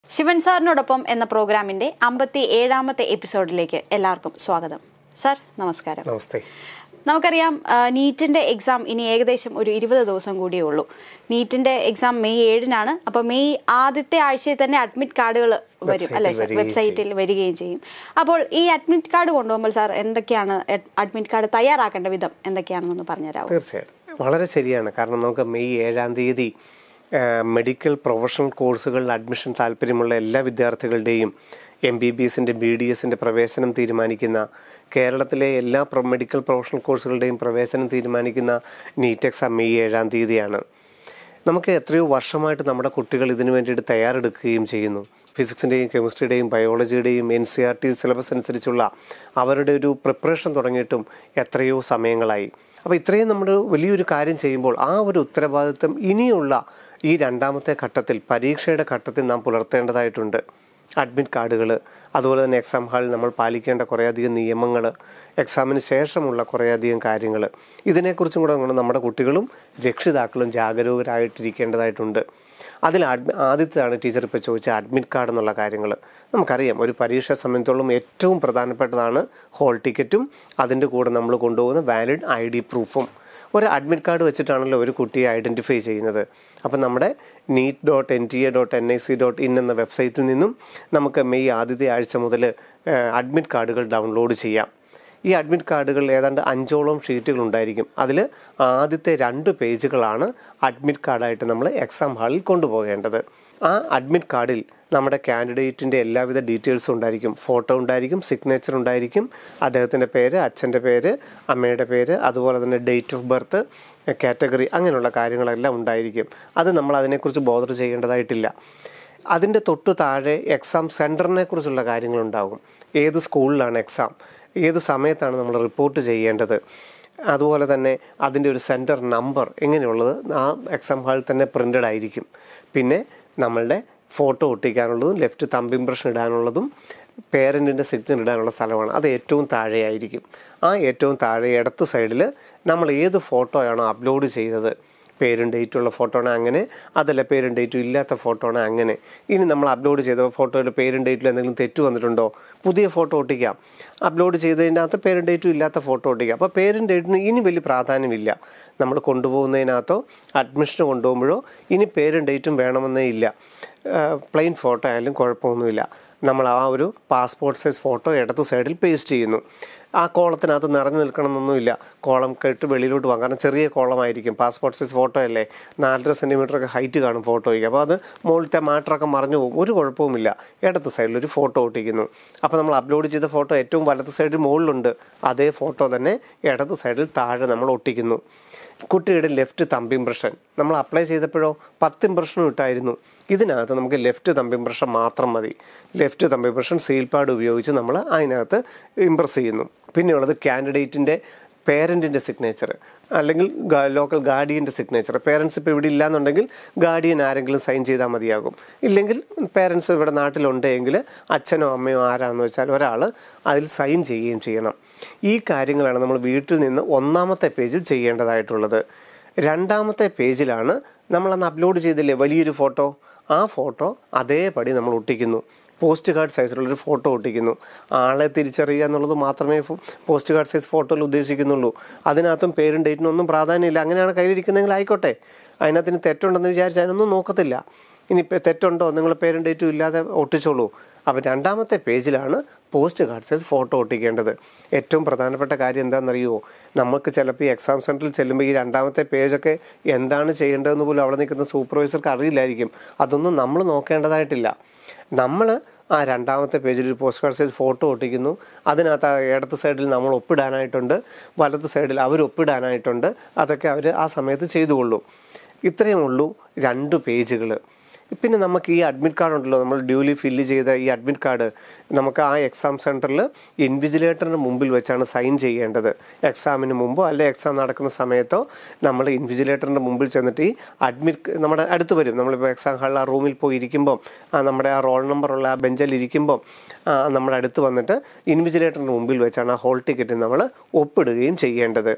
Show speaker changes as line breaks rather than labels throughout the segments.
ശിവൻ സാറിനോടൊപ്പം എന്ന പ്രോഗ്രാമിന്റെ അമ്പത്തി ഏഴാമത്തെ എപ്പിസോഡിലേക്ക് എല്ലാവർക്കും സ്വാഗതം സാർ നമസ്കാരം
നമസ്തേ
നമുക്കറിയാം ആ, നീറ്റിന്റെ എക്സാം ഇനി ഏകദേശം ഒരു ഇരുപത് ദിവസം കൂടിയേ ഉള്ളൂ നീറ്റിന്റെ എക്സാം മെയ് ഏഴിനാണ് അപ്പോൾ മെയ് ആദ്യത്തെ ആഴ്ചയിൽ തന്നെ അഡ്മിറ്റ് കാർഡുകൾ വരും അല്ലെ സാർ
വരികയും
വെബ്സൈറ്റിൽ വരികയും ചെയ്യും അപ്പോൾ ഈ അഡ്മിറ്റ് കാർഡ് കൊണ്ടുപോകുമ്പോൾ സാർ എന്തൊക്കെയാണ് അഡ്മിറ്റ് കാർഡ് തയ്യാറാക്കേണ്ട വിധം എന്തൊക്കെയാണെന്നൊന്ന് പറഞ്ഞുതരാമോ
തീർച്ചയായിട്ടും വളരെ ശരിയാണ് കാരണം നമുക്ക് മെയ് ഏഴാം തീയതി ആ, മെഡിക്കൽ പ്രൊഫഷണൽ കോഴ്സുകളിൽ അഡ്മിഷൻ താല്പര്യമുള്ള എല്ലാ വിദ്യാർത്ഥികളുടെയും എം ബി ബി എസിൻ്റെ ബി ഡി എസിൻ്റെ പ്രവേശനം തീരുമാനിക്കുന്ന കേരളത്തിലെ എല്ലാ പ്രൊ- മെഡിക്കൽ പ്രൊഫഷണൽ കോഴ്സുകളുടെയും പ്രവേശനം തീരുമാനിക്കുന്ന നീറ്റ് എക്സാം മെയ് ഏഴാം തീയതിയാണ് നമുക്ക് എത്രയോ വർഷമായിട്ട് നമ്മുടെ കുട്ടികൾ ഇതിനു വേണ്ടിയിട്ട് തയ്യാറെടുക്കുകയും ചെയ്യുന്നു ഫിസിക്സിൻ്റെയും കെമിസ്ട്രിയുടെയും ബയോളജിയുടെയും N C R T syllabus അനുസരിച്ചുള്ള അവരുടെ ഒരു പ്രിപ്പറേഷൻ തുടങ്ങിയിട്ടും എത്രയോ സമയങ്ങളായി അപ്പോൾ ഇത്രയും നമ്മൾ വലിയൊരു കാര്യം ചെയ്യുമ്പോൾ ആ ഒരു ഉത്തരവാദിത്വം ഇനിയുള്ള ഈ രണ്ടാമത്തെ ഘട്ടത്തിൽ പരീക്ഷയുടെ ഘട്ടത്തിൽ നാം പുലർത്തേണ്ടതായിട്ടുണ്ട് അഡ്മിറ്റ് കാർഡുകൾ അതുപോലെ തന്നെ എക്സാം ഹാളിൽ നമ്മൾ പാലിക്കേണ്ട കുറേയധികം നിയമങ്ങൾ എക്സാമിന് ശേഷമുള്ള കുറേയധികം കാര്യങ്ങൾ ഇതിനെക്കുറിച്ചും കൂടെ നമ്മൾ നമ്മുടെ കുട്ടികളും രക്ഷിതാക്കളും ജാഗരൂകരായിട്ടിരിക്കേണ്ടതായിട്ടുണ്ട് അതിൽ അഡ്മി ആദ്യത്തേതാണ് ടീച്ചർ ഇപ്പോൾ ചോദിച്ച അഡ്മിറ്റ് കാർഡ് എന്നുള്ള കാര്യങ്ങൾ നമുക്കറിയാം ഒരു പരീക്ഷ സംബന്ധിച്ചോളം ഏറ്റവും പ്രധാനപ്പെട്ടതാണ് ഹോൾ ടിക്കറ്റും അതിൻ്റെ കൂടെ നമ്മൾ കൊണ്ടുപോകുന്ന വാലിഡ് ഐ ഡി പ്രൂഫും ഒരു അഡ്മിറ്റ് കാർഡ് വെച്ചിട്ടാണല്ലോ ഒരു കുട്ടിയെ ഐഡൻറ്റിഫൈ ചെയ്യുന്നത് അപ്പം നമ്മുടെ NEET dot N T A dot N I C dot in എന്ന വെബ്സൈറ്റിൽ നിന്നും നമുക്ക് മെയ് ആദ്യത്തെ ആഴ്ച മുതൽ അഡ്മിറ്റ് കാർഡുകൾ ഡൗൺലോഡ് ചെയ്യാം ഈ അഡ്മിറ്റ് കാർഡുകൾ ഏതാണ്ട് അഞ്ചോളം ഷീറ്റുകൾ ഉണ്ടായിരിക്കും അതിൽ ആദ്യത്തെ രണ്ട് പേജുകളാണ് അഡ്മിറ്റ് കാർഡായിട്ട് നമ്മൾ എക്സാം ഹാളിൽ കൊണ്ടുപോകേണ്ടത് ആ അഡ്മിറ്റ് കാർഡിൽ നമ്മുടെ കാൻഡിഡേറ്റിൻ്റെ എല്ലാവിധ ഡീറ്റെയിൽസും ഉണ്ടായിരിക്കും ഫോട്ടോ ഉണ്ടായിരിക്കും സിഗ്നേച്ചർ ഉണ്ടായിരിക്കും അദ്ദേഹത്തിൻ്റെ പേര് അച്ഛൻ്റെ പേര് അമ്മയുടെ പേര് അതുപോലെ തന്നെ ഡേറ്റ് ഓഫ് ബർത്ത് കാറ്റഗറി അങ്ങനെയുള്ള കാര്യങ്ങളെല്ലാം ഉണ്ടായിരിക്കും അത് നമ്മൾ അതിനെക്കുറിച്ച് ബോധർ ചെയ്യേണ്ടതായിട്ടില്ല അതിൻ്റെ തൊട്ടു താഴെ എക്സാം സെൻറ്ററിനെ കുറിച്ചുള്ള കാര്യങ്ങളുണ്ടാകും ഏത് സ്കൂളിലാണ് എക്സാം ഏത് സമയത്താണ് നമ്മൾ റിപ്പോർട്ട് ചെയ്യേണ്ടത് അതുപോലെ തന്നെ അതിൻ്റെ ഒരു സെൻറ്റർ നമ്പർ എങ്ങനെയുള്ളത് ആ എക്സാം ഹാളിൽ തന്നെ പ്രിൻ്റഡ് ആയിരിക്കും പിന്നെ നമ്മളുടെ ഫോട്ടോ ഒട്ടിക്കാനുള്ളതും ലെഫ്റ്റ് തമ്പ് ഇംപ്രഷൻ ഇടാനുള്ളതും പേരൻറ്റിൻ്റെ സിഗ്നൽ ഇടാനുള്ള സ്ഥലമാണ് അത് ഏറ്റവും താഴെയായിരിക്കും ആ ഏറ്റവും താഴെ ഇടത്ത് സൈഡിൽ നമ്മൾ ഏത് ഫോട്ടോയാണോ അപ്ലോഡ് ചെയ്തത് പേരും ഡേറ്റും ഉള്ള ഫോട്ടോ ആണ് അങ്ങനെ അതല്ല പേരും ഡേറ്റും ഇല്ലാത്ത ഫോട്ടോ ആണ് അങ്ങനെ ഇനി നമ്മൾ അപ്ലോഡ് ചെയ്ത ഫോട്ടോയുടെ പേരും ഡേറ്റിൽ എന്തെങ്കിലും തെറ്റ് വന്നിട്ടുണ്ടോ പുതിയ ഫോട്ടോ ഒട്ടിക്കാം അപ്ലോഡ് ചെയ്തതിനകത്ത് പേരും ഡേറ്റും ഇല്ലാത്ത ഫോട്ടോ ഒട്ടിക്കാം അപ്പോൾ പേരും ഡേറ്റിന് ഇനി വലിയ പ്രാധാന്യമില്ല നമ്മൾ കൊണ്ടുപോകുന്നതിനകത്തോ അഡ്മിഷന് കൊണ്ടുപോകുമ്പോഴോ ഇനി പേരും ഡേറ്റും വേണമെന്നേ ഇല്ല പ്ലെയിൻ ഫോട്ടോ ആയാലും കുഴപ്പമൊന്നുമില്ല നമ്മൾ ആ ഒരു പാസ്പോർട്ട് സൈസ് ഫോട്ടോ ഇടത്ത് സൈഡിൽ പേസ്റ്റ് ചെയ്യുന്നു ആ കോളത്തിനകത്ത് നിറഞ്ഞു നിൽക്കണമെന്നൊന്നുമില്ല കോളം കെട്ട് വെളിയിലോട്ട് പോകാം കാരണം ചെറിയ കോളമായിരിക്കും പാസ്പോർട്ട് സൈസ് ഫോട്ടോ അല്ലേ നാലര സെൻറ്റിമീറ്റർ ഒക്കെ ഹൈറ്റ് കാണും ഫോട്ടോയ്ക്ക് അപ്പോൾ അത് മുകളിലത്തെ മാറ്ററൊക്കെ മറിഞ്ഞു പോകും ഒരു കുഴപ്പവുമില്ല ഇടത്ത് സൈഡിൽ ഒരു ഫോട്ടോ ഒട്ടിക്കുന്നു അപ്പോൾ നമ്മൾ അപ്ലോഡ് ചെയ്ത ഫോട്ടോ ഏറ്റവും വലത്ത് സൈഡിൽ മുകളിലുണ്ട് അതേ ഫോട്ടോ തന്നെ ഇടത് സൈഡിൽ താഴെ നമ്മൾ ഒട്ടിക്കുന്നു കുട്ടിയുടെ ലെഫ്റ്റ് തമ്പ് ഇംപ്രഷൻ നമ്മൾ അപ്ലൈ ചെയ്തപ്പോഴോ പത്ത് ഇംപ്രഷനും ഇട്ടായിരുന്നു ഇതിനകത്ത് നമുക്ക് ലെഫ്റ്റ് തമ്പ് ഇംപ്രഷൻ മാത്രം മതി left thumb impression seal pad ഉപയോഗിച്ച് നമ്മൾ അതിനകത്ത് ഇംപ്രസ് ചെയ്യുന്നു പിന്നെയുള്ളത് കാൻഡിഡേറ്റിൻ്റെ പേരൻറ്റിൻ്റെ സിഗ്നേച്ചർ അല്ലെങ്കിൽ ലോക്കൽ ഗാർഡിയൻ്റെ സിഗ്നേച്ചർ പേരൻസ് ഇപ്പോൾ ഇവിടെ ഇല്ലാന്നുണ്ടെങ്കിൽ ഗാർഡിയൻ ആരെങ്കിലും സൈൻ ചെയ്താൽ മതിയാകും ഇല്ലെങ്കിൽ പേരൻസ് ഇവിടെ നാട്ടിലുണ്ടെങ്കിൽ അച്ഛനോ അമ്മയോ ആരാണെന്ന് വെച്ചാൽ ഒരാൾ അതിൽ സൈൻ ചെയ്യുകയും ചെയ്യണം ഈ കാര്യങ്ങളാണ് നമ്മൾ വീട്ടിൽ നിന്ന് ഒന്നാമത്തെ പേജിൽ ചെയ്യേണ്ടതായിട്ടുള്ളത് രണ്ടാമത്തെ പേജിലാണ് നമ്മളന്ന് അപ്ലോഡ് ചെയ്തില്ലേ വലിയൊരു ഫോട്ടോ ആ ഫോട്ടോ അതേപടി നമ്മൾ ഒട്ടിക്കുന്നു പോസ്റ്റ് കാർഡ് സൈസിലുള്ളൊരു ഫോട്ടോ ഒട്ടിക്കുന്നു ആളെ തിരിച്ചറിയുക എന്നുള്ളത് മാത്രമേ ഫോ- പോസ്റ്റ് കാർഡ് സൈസ് ഫോട്ടോയിൽ ഉദ്ദേശിക്കുന്നുള്ളൂ അതിനകത്തും പേരും ഡേറ്റിനും ഒന്നും പ്രാധാന്യമില്ല അങ്ങനെയാണ് കയ്യിലിരിക്കുന്നെങ്കിൽ ആയിക്കോട്ടെ അതിനകത്തിന് തെറ്റുണ്ടെന്ന് വിചാരിച്ച് അതിനൊന്നും നോക്കത്തില്ല ഇനി ഇപ്പം തെറ്റുണ്ടോ നിങ്ങൾ പേരും ഡേറ്റും ഇല്ലാതെ ഒട്ടിച്ചോളൂ അപ്പം രണ്ടാമത്തെ പേജിലാണ് പോസ്റ്റ് കാർഡ് സൈസ് ഫോട്ടോ ഒട്ടിക്കേണ്ടത് ഏറ്റവും പ്രധാനപ്പെട്ട കാര്യം എന്താണെന്നറിയുമോ നമുക്ക് ചിലപ്പോൾ ഈ എക്സാം സെൻറ്ററിൽ ചെല്ലുമ്പോൾ ഈ രണ്ടാമത്തെ പേജൊക്കെ എന്താണ് ചെയ്യേണ്ടതെന്ന് പോലും അവിടെ നിൽക്കുന്ന സൂപ്പർവൈസർക്ക് അറിയില്ലായിരിക്കും അതൊന്നും നമ്മൾ നോക്കേണ്ടതായിട്ടില്ല നമ്മൾ ആ രണ്ടാമത്തെ പേജിൽ ഒരു പോസ്റ്റ് കാർഡ് സൈസ് ഫോട്ടോ ഒട്ടിക്കുന്നു അതിനകത്ത് ആ ഇടത്ത് സൈഡിൽ നമ്മൾ ഒപ്പിടാനായിട്ടുണ്ട് വലത്ത് സൈഡിൽ അവർ ഒപ്പിടാനായിട്ടുണ്ട് അതൊക്കെ അവർ ആ സമയത്ത് ചെയ്തുകൊള്ളൂ ഇത്രയും ഉള്ളൂ രണ്ട് പേജുകൾ പിന്നെ നമുക്ക് ഈ അഡ്മിറ്റ് കാർഡ് ഉണ്ടല്ലോ നമ്മൾ ഡ്യൂലി ഫില്ല് ചെയ്ത ഈ അഡ്മിറ്റ് കാർഡ് നമുക്ക് ആ എക്സാം സെൻറ്ററിൽ ഇൻവിജിലേറ്ററിന് മുമ്പിൽ വെച്ചാണ് സൈൻ ചെയ്യേണ്ടത് എക്സാമിന് മുമ്പോ അല്ലെ എക്സാം നടക്കുന്ന സമയത്തോ നമ്മൾ ഇൻവിജിലേറ്ററിൻ്റെ മുമ്പിൽ ചെന്നിട്ട് ഈ അഡ്മിറ്റ് നമ്മുടെ അടുത്ത് വരും നമ്മളിപ്പോൾ എക്സാം ഹാളിൽ ആ റൂമിൽ പോയി ഇരിക്കുമ്പോൾ ആ നമ്മുടെ ആ റോൾ നമ്പറുള്ള ആ ബെഞ്ചിൽ ഇരിക്കുമ്പോൾ നമ്മുടെ അടുത്ത് വന്നിട്ട് ഇൻവിജിലേറ്ററിൻ്റെ മുമ്പിൽ വെച്ചാണ് ആ ഹോൾ ടിക്കറ്റ് നമ്മൾ ഒപ്പിടുകയും ചെയ്യേണ്ടത്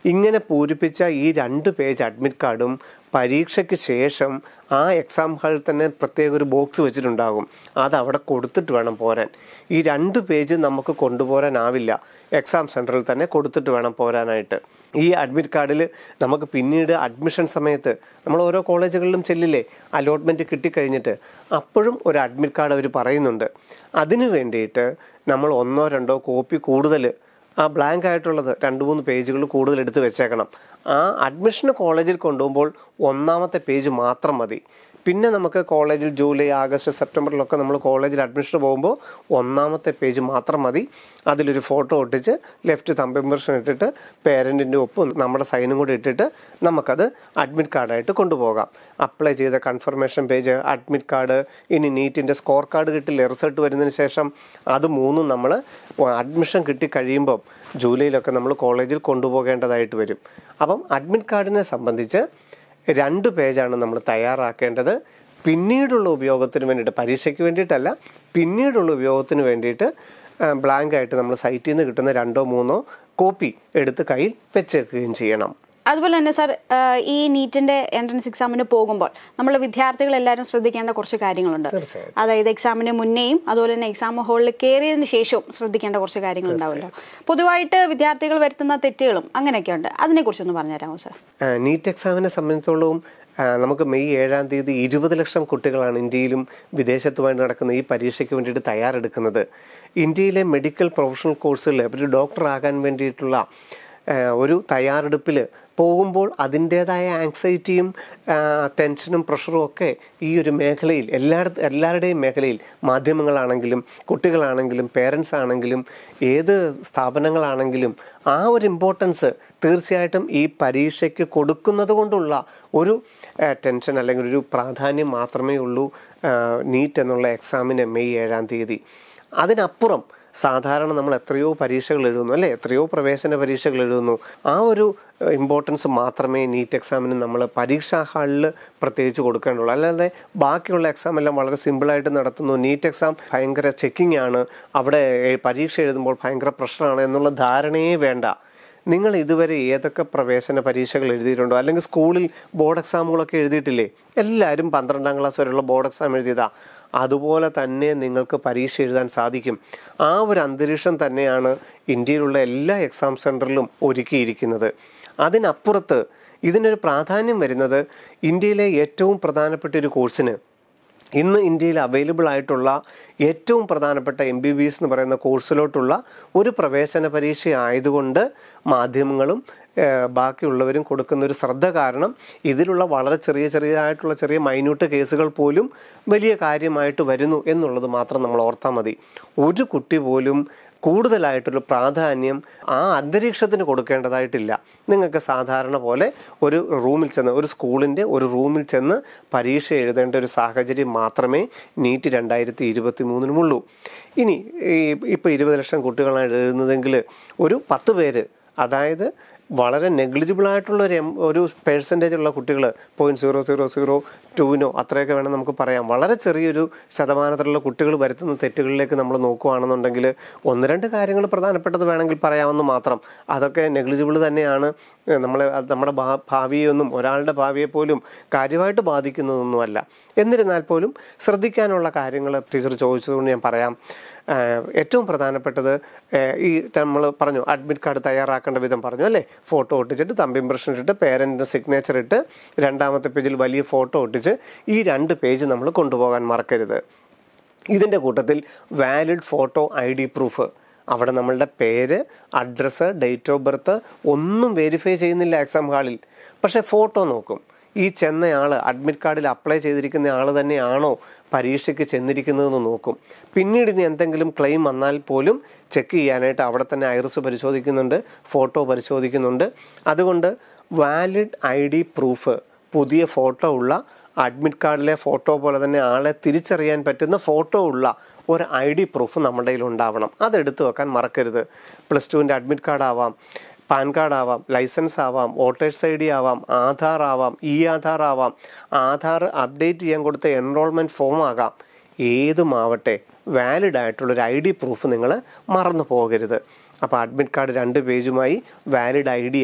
ഇങ്ങനെ പൂരിപ്പിച്ച ഈ രണ്ട് പേജ് അഡ്മിറ്റ് കാർഡും പരീക്ഷയ്ക്ക് ശേഷം ആ എക്സാം ഹാളിൽ തന്നെ പ്രത്യേക ഒരു ബോക്സ് വെച്ചിട്ടുണ്ടാകും അത് അവിടെ കൊടുത്തിട്ട് വേണം പോരാൻ ഈ രണ്ട് പേജ് നമുക്ക് കൊണ്ടുപോരാനാവില്ല എക്സാം സെൻറ്ററിൽ തന്നെ കൊടുത്തിട്ട് വേണം പോരാനായിട്ട് ഈ അഡ്മിറ്റ് കാർഡിൽ നമുക്ക് പിന്നീട് അഡ്മിഷൻ സമയത്ത് നമ്മൾ ഓരോ കോളേജുകളിലും ചെല്ലില്ലേ അലോട്ട്മെൻറ്റ് കിട്ടിക്കഴിഞ്ഞിട്ട് അപ്പോഴും ഒരു അഡ്മിറ്റ് കാർഡ് അവർ പറയുന്നുണ്ട് അതിനു വേണ്ടിയിട്ട് നമ്മൾ ഒന്നോ രണ്ടോ കോപ്പി കൂടുതൽ ആ ബ്ലാങ്ക് ആയിട്ടുള്ളത് രണ്ട് മൂന്ന് പേജുകൾ കൂടുതൽ എടുത്ത് വെച്ചേക്കണം ആ അഡ്മിഷന് കോളേജിൽ കൊണ്ടുപോകുമ്പോൾ ഒന്നാമത്തെ പേജ് മാത്രം മതി പിന്നെ നമുക്ക് കോളേജിൽ ജൂലൈ ആഗസ്റ്റ് സെപ്റ്റംബറിലൊക്കെ നമ്മൾ കോളേജിൽ അഡ്മിഷന് പോകുമ്പോൾ ഒന്നാമത്തെ പേജ് മാത്രം മതി അതിലൊരു ഫോട്ടോ ഒട്ടിച്ച് ലെഫ്റ്റ് തമ്പ് ഇംപ്രഷൻ ഇട്ടിട്ട് പേരൻറ്റിൻ്റെ ഒപ്പും നമ്മുടെ സൈനും കൂടി ഇട്ടിട്ട് നമുക്കത് അഡ്മിറ്റ് കാർഡായിട്ട് കൊണ്ടുപോകാം അപ്ലൈ ചെയ്ത കൺഫർമേഷൻ പേജ് അഡ്മിറ്റ് കാർഡ് ഇനി നീറ്റിൻ്റെ സ്കോർ കാർഡ് കിട്ടില്ല റിസൾട്ട് വരുന്നതിന് ശേഷം അത് മൂന്നും നമ്മൾ അഡ്മിഷൻ കിട്ടി കഴിയുമ്പം ജൂലൈയിലൊക്കെ നമ്മൾ കോളേജിൽ കൊണ്ടുപോകേണ്ടതായിട്ട് വരും അപ്പം അഡ്മിറ്റ് കാർഡിനെ സംബന്ധിച്ച് രണ്ട് പേജാണ് നമ്മൾ തയ്യാറാക്കേണ്ടത് പിന്നീടുള്ള ഉപയോഗത്തിന് വേണ്ടിയിട്ട് പരീക്ഷയ്ക്ക് വേണ്ടിയിട്ടല്ല പിന്നീടുള്ള ഉപയോഗത്തിന് വേണ്ടിയിട്ട് ബ്ലാങ്ക് ആയിട്ട് നമ്മൾ സൈറ്റിൽ നിന്ന് കിട്ടുന്ന രണ്ടോ മൂന്നോ കോപ്പി എടുത്ത് കയ്യിൽ വെച്ചേക്കുകയും ചെയ്യണം
അതുപോലെ തന്നെ സാർ ഈ നീറ്റിന്റെ എൻട്രൻസ് എക്സാമിന് പോകുമ്പോൾ നമ്മൾ വിദ്യാർത്ഥികൾ എല്ലാവരും ശ്രദ്ധിക്കേണ്ട കുറച്ച് കാര്യങ്ങളുണ്ട്
തീർച്ചയായും.
അതായത് എക്സാമിന് മുന്നേയും അതുപോലെ തന്നെ എക്സാം ഹാളിൽ കയറിയതിന് ശേഷവും ശ്രദ്ധിക്കേണ്ട കുറച്ച് കാര്യങ്ങൾ ഉണ്ടാവുമല്ലോ പൊതുവായിട്ട് വിദ്യാർത്ഥികൾ വരുത്തുന്ന തെറ്റുകളും അങ്ങനെയൊക്കെ ഉണ്ട് അതിനെക്കുറിച്ചൊന്ന് പറഞ്ഞുതരാമോ സാർ
നീറ്റ് എക്സാമിനെ സംബന്ധിച്ചിടത്തോളം ആ, നമുക്ക് മെയ് ഏഴാം തീയതി ഇരുപത് ലക്ഷം കുട്ടികളാണ് ഇന്ത്യയിലും വിദേശത്തുമായിട്ട് നടക്കുന്ന ഈ പരീക്ഷയ്ക്ക് വേണ്ടിയിട്ട് തയ്യാറെടുക്കുന്നത് ഇന്ത്യയിലെ മെഡിക്കൽ പ്രൊഫഷണൽ കോഴ്സുകളിൽ ഒരു ഡോക്ടർ ആകാൻ വേണ്ടിയിട്ടുള്ള ആ, ഒരു തയ്യാറെടുപ്പിൽ പോകുമ്പോൾ അതിൻ്റേതായ ആങ്സൈറ്റിയും ആ, ടെൻഷനും പ്രഷറും ഒക്കെ ഈ ഒരു മേഖലയിൽ എല്ലായിടത്ത് എല്ലാവരുടെയും മേഖലയിൽ മാധ്യമങ്ങളാണെങ്കിലും കുട്ടികളാണെങ്കിലും പേരൻസ് ആണെങ്കിലും ഏത് സ്ഥാപനങ്ങളാണെങ്കിലും ആ ഒരു ഇമ്പോർട്ടൻസ് തീർച്ചയായിട്ടും ഈ പരീക്ഷയ്ക്ക് കൊടുക്കുന്നത് കൊണ്ടുള്ള ഒരു ആ, ടെൻഷൻ അല്ലെങ്കിൽ ഒരു പ്രാധാന്യം മാത്രമേ ഉള്ളൂ നീറ്റ് എന്നുള്ള എക്സാമിന് മെയ് ഏഴാം തീയതി അതിനപ്പുറം സാധാരണ നമ്മൾ എത്രയോ പരീക്ഷകൾ എഴുതുന്നു അല്ലേ എത്രയോ പ്രവേശന പരീക്ഷകൾ എഴുതുന്നു ആ ഒരു ഇമ്പോർട്ടൻസ് മാത്രമേ നീറ്റ് എക്സാമിന് നമ്മൾ പരീക്ഷാ ഹാളിൽ പ്രത്യേകിച്ച് കൊടുക്കേണ്ടുള്ളൂ അല്ലാതെ ബാക്കിയുള്ള എക്സാം എല്ലാം വളരെ സിമ്പിളായിട്ട് നടത്തുന്നു നീറ്റ് എക്സാം ഭയങ്കര ചെക്കിംഗ് ആണ് അവിടെ പരീക്ഷ എഴുതുമ്പോൾ ഭയങ്കര പ്രശ്നമാണ് എന്നുള്ള ധാരണയേ വേണ്ട നിങ്ങൾ ഇതുവരെ ഏതൊക്കെ പ്രവേശന പരീക്ഷകൾ എഴുതിയിട്ടുണ്ടോ അല്ലെങ്കിൽ സ്കൂളിൽ ബോർഡ് എക്സാമുകളൊക്കെ എഴുതിയിട്ടില്ലേ എല്ലാവരും പന്ത്രണ്ടാം ക്ലാസ് വരെയുള്ള ബോർഡ് എക്സാം എഴുതിയതാ അതുപോലെ തന്നെ നിങ്ങൾക്ക് പരീക്ഷ എഴുതാൻ സാധിക്കും ആ ഒരു അന്തരീക്ഷം തന്നെയാണ് ഇന്ത്യയിലുള്ള എല്ലാ എക്സാം സെൻറ്ററിലും ഒരുക്കിയിരിക്കുന്നത് അതിനപ്പുറത്ത് ഇതിനൊരു പ്രാധാന്യം വരുന്നത് ഇന്ത്യയിലെ ഏറ്റവും പ്രധാനപ്പെട്ട ഒരു കോഴ്സിന് ഇന്ന് ഇന്ത്യയിൽ അവൈലബിൾ ആയിട്ടുള്ള ഏറ്റവും പ്രധാനപ്പെട്ട എം ബി ബി എസ് എന്ന് പറയുന്ന കോഴ്സിലോട്ടുള്ള ഒരു പ്രവേശന പരീക്ഷ ആയതുകൊണ്ട് മാധ്യമങ്ങളും ഏഹ്, ബാക്കിയുള്ളവരും കൊടുക്കുന്ന ഒരു ശ്രദ്ധ കാരണം ഇതിലുള്ള വളരെ ചെറിയ ചെറിയതായിട്ടുള്ള ചെറിയ മൈന്യൂട്ട് കേസുകൾ പോലും വലിയ കാര്യമായിട്ട് വരുന്നു എന്നുള്ളത് മാത്രം നമ്മൾ ഓർത്താൽ മതി ഒരു കുട്ടി പോലും കൂടുതലായിട്ടൊരു പ്രാധാന്യം ആ അന്തരീക്ഷത്തിന് കൊടുക്കേണ്ടതായിട്ടില്ല നിങ്ങൾക്ക് സാധാരണ പോലെ ഒരു റൂമിൽ ചെന്ന് ഒരു സ്കൂളിൻ്റെ ഒരു റൂമിൽ ചെന്ന് പരീക്ഷ എഴുതേണ്ട ഒരു സാഹചര്യം മാത്രമേ നീറ്റ് രണ്ടായിരത്തി ഇരുപത്തി മൂന്നിനുമുള്ളൂ ഇനി ഈ ഇപ്പോൾ ഇരുപത് ലക്ഷം കുട്ടികളാണ് എഴുതുന്നതെങ്കിൽ ഒരു പത്ത് പേര് അതായത് വളരെ നെഗ്ലിജിബിൾ ആയിട്ടുള്ള ഒരു എം- ഒരു പേഴ്സൻറ്റേജ് ഉള്ള കുട്ടികൾ പോയിന്റ് സീറോ സീറോ സീറോ ടുവിനോ അത്രയൊക്കെ വേണം നമുക്ക് പറയാം വളരെ ചെറിയൊരു ശതമാനത്തിലുള്ള കുട്ടികൾ വരുത്തുന്ന തെറ്റുകളിലേക്ക് നമ്മൾ നോക്കുകയാണെന്നുണ്ടെങ്കിൽ ഒന്ന് രണ്ട് കാര്യങ്ങൾ പ്രധാനപ്പെട്ടത് വേണമെങ്കിൽ പറയാമെന്ന് മാത്രം അതൊക്കെ നെഗ്ലിജിബിൾ തന്നെയാണ് ഏഹ് നമ്മളെ അത് നമ്മുടെ ഭാ- ഭാവിയെയൊന്നും ഒരാളുടെ ഭാവിയെ പോലും കാര്യമായിട്ട് ബാധിക്കുന്നതൊന്നുമല്ല എന്നിരുന്നാൽ പോലും ശ്രദ്ധിക്കാനുള്ള കാര്യങ്ങൾ ടീച്ചർ ചോദിച്ചതുകൊണ്ട് ഞാൻ പറയാം ഏഹ് ഏറ്റവും പ്രധാനപ്പെട്ടത് ഏഹ് ഈ നമ്മൾ പറഞ്ഞു അഡ്മിറ്റ് കാർഡ് തയ്യാറാക്കേണ്ട വിധം പറഞ്ഞു അല്ലേ ഫോട്ടോ ഒട്ടിച്ചിട്ട് തമ്പ് ഇംപ്രഷൻ ഇട്ടിട്ട് പേരൻറ്റിൻ്റെ സിഗ്നേച്ചർ ഇട്ട് രണ്ടാമത്തെ പേജിൽ വലിയ ഫോട്ടോ ഒട്ടിച്ച് ഈ രണ്ട് പേജ് നമ്മൾ കൊണ്ടുപോകാൻ മറക്കരുത് ഇതിൻ്റെ കൂട്ടത്തിൽ valid photo I D proof അവിടെ നമ്മളുടെ പേര് അഡ്രസ്സ് ഡേറ്റ് ഓഫ് ബർത്ത് ഒന്നും വെരിഫൈ ചെയ്യുന്നില്ല എക്സാം ഹാളിൽ പക്ഷേ ഫോട്ടോ നോക്കും ഈ ചെന്നയാൾ അഡ്മിറ്റ് കാർഡിൽ അപ്ലൈ ചെയ്തിരിക്കുന്ന ആൾ തന്നെയാണോ പരീക്ഷയ്ക്ക് ചെന്നിരിക്കുന്നതെന്ന് നോക്കും പിന്നീട് ഇനി എന്തെങ്കിലും ക്ലെയിം വന്നാൽ പോലും ചെക്ക് ചെയ്യാനായിട്ട് അവിടെ തന്നെ ഐറിസ് പരിശോധിക്കുന്നുണ്ട് ഫോട്ടോ പരിശോധിക്കുന്നുണ്ട് അതുകൊണ്ട് വാലിഡ് ഐ ഡി പ്രൂഫ് പുതിയ ഫോട്ടോ ഉള്ള അഡ്മിറ്റ് കാർഡിലെ ഫോട്ടോ പോലെ തന്നെ ആളെ തിരിച്ചറിയാൻ പറ്റുന്ന ഫോട്ടോ ഉള്ള ഒരു ഐ ഡി പ്രൂഫ് നമ്മുടെ കയ്യിൽ ഉണ്ടാവണം അതെടുത്ത് വെക്കാൻ മറക്കരുത് പ്ലസ് ടുവിൻ്റെ അഡ്മിറ്റ് കാർഡ് ആവാം പാൻ കാർഡ് ആവാം ലൈസൻസ് ആവാം വോട്ടേഴ്സ് ഐ ഡി ആവാം ആധാർ ആവാം ഇ ആധാർ ആവാം ആധാർ അപ്ഡേറ്റ് ചെയ്യാൻ കൊടുത്ത എൻറോൾമെൻറ്റ് ഫോം ആകാം ഏതുമാവട്ടെ വാലിഡ് ആയിട്ടുള്ളൊരു ഐ ഡി പ്രൂഫ് നിങ്ങൾ മറന്നു പോകരുത് അപ്പോൾ അഡ്മിറ്റ് കാർഡ് രണ്ട് പേജുമായി വാലിഡ് ഐ ഡി ആയി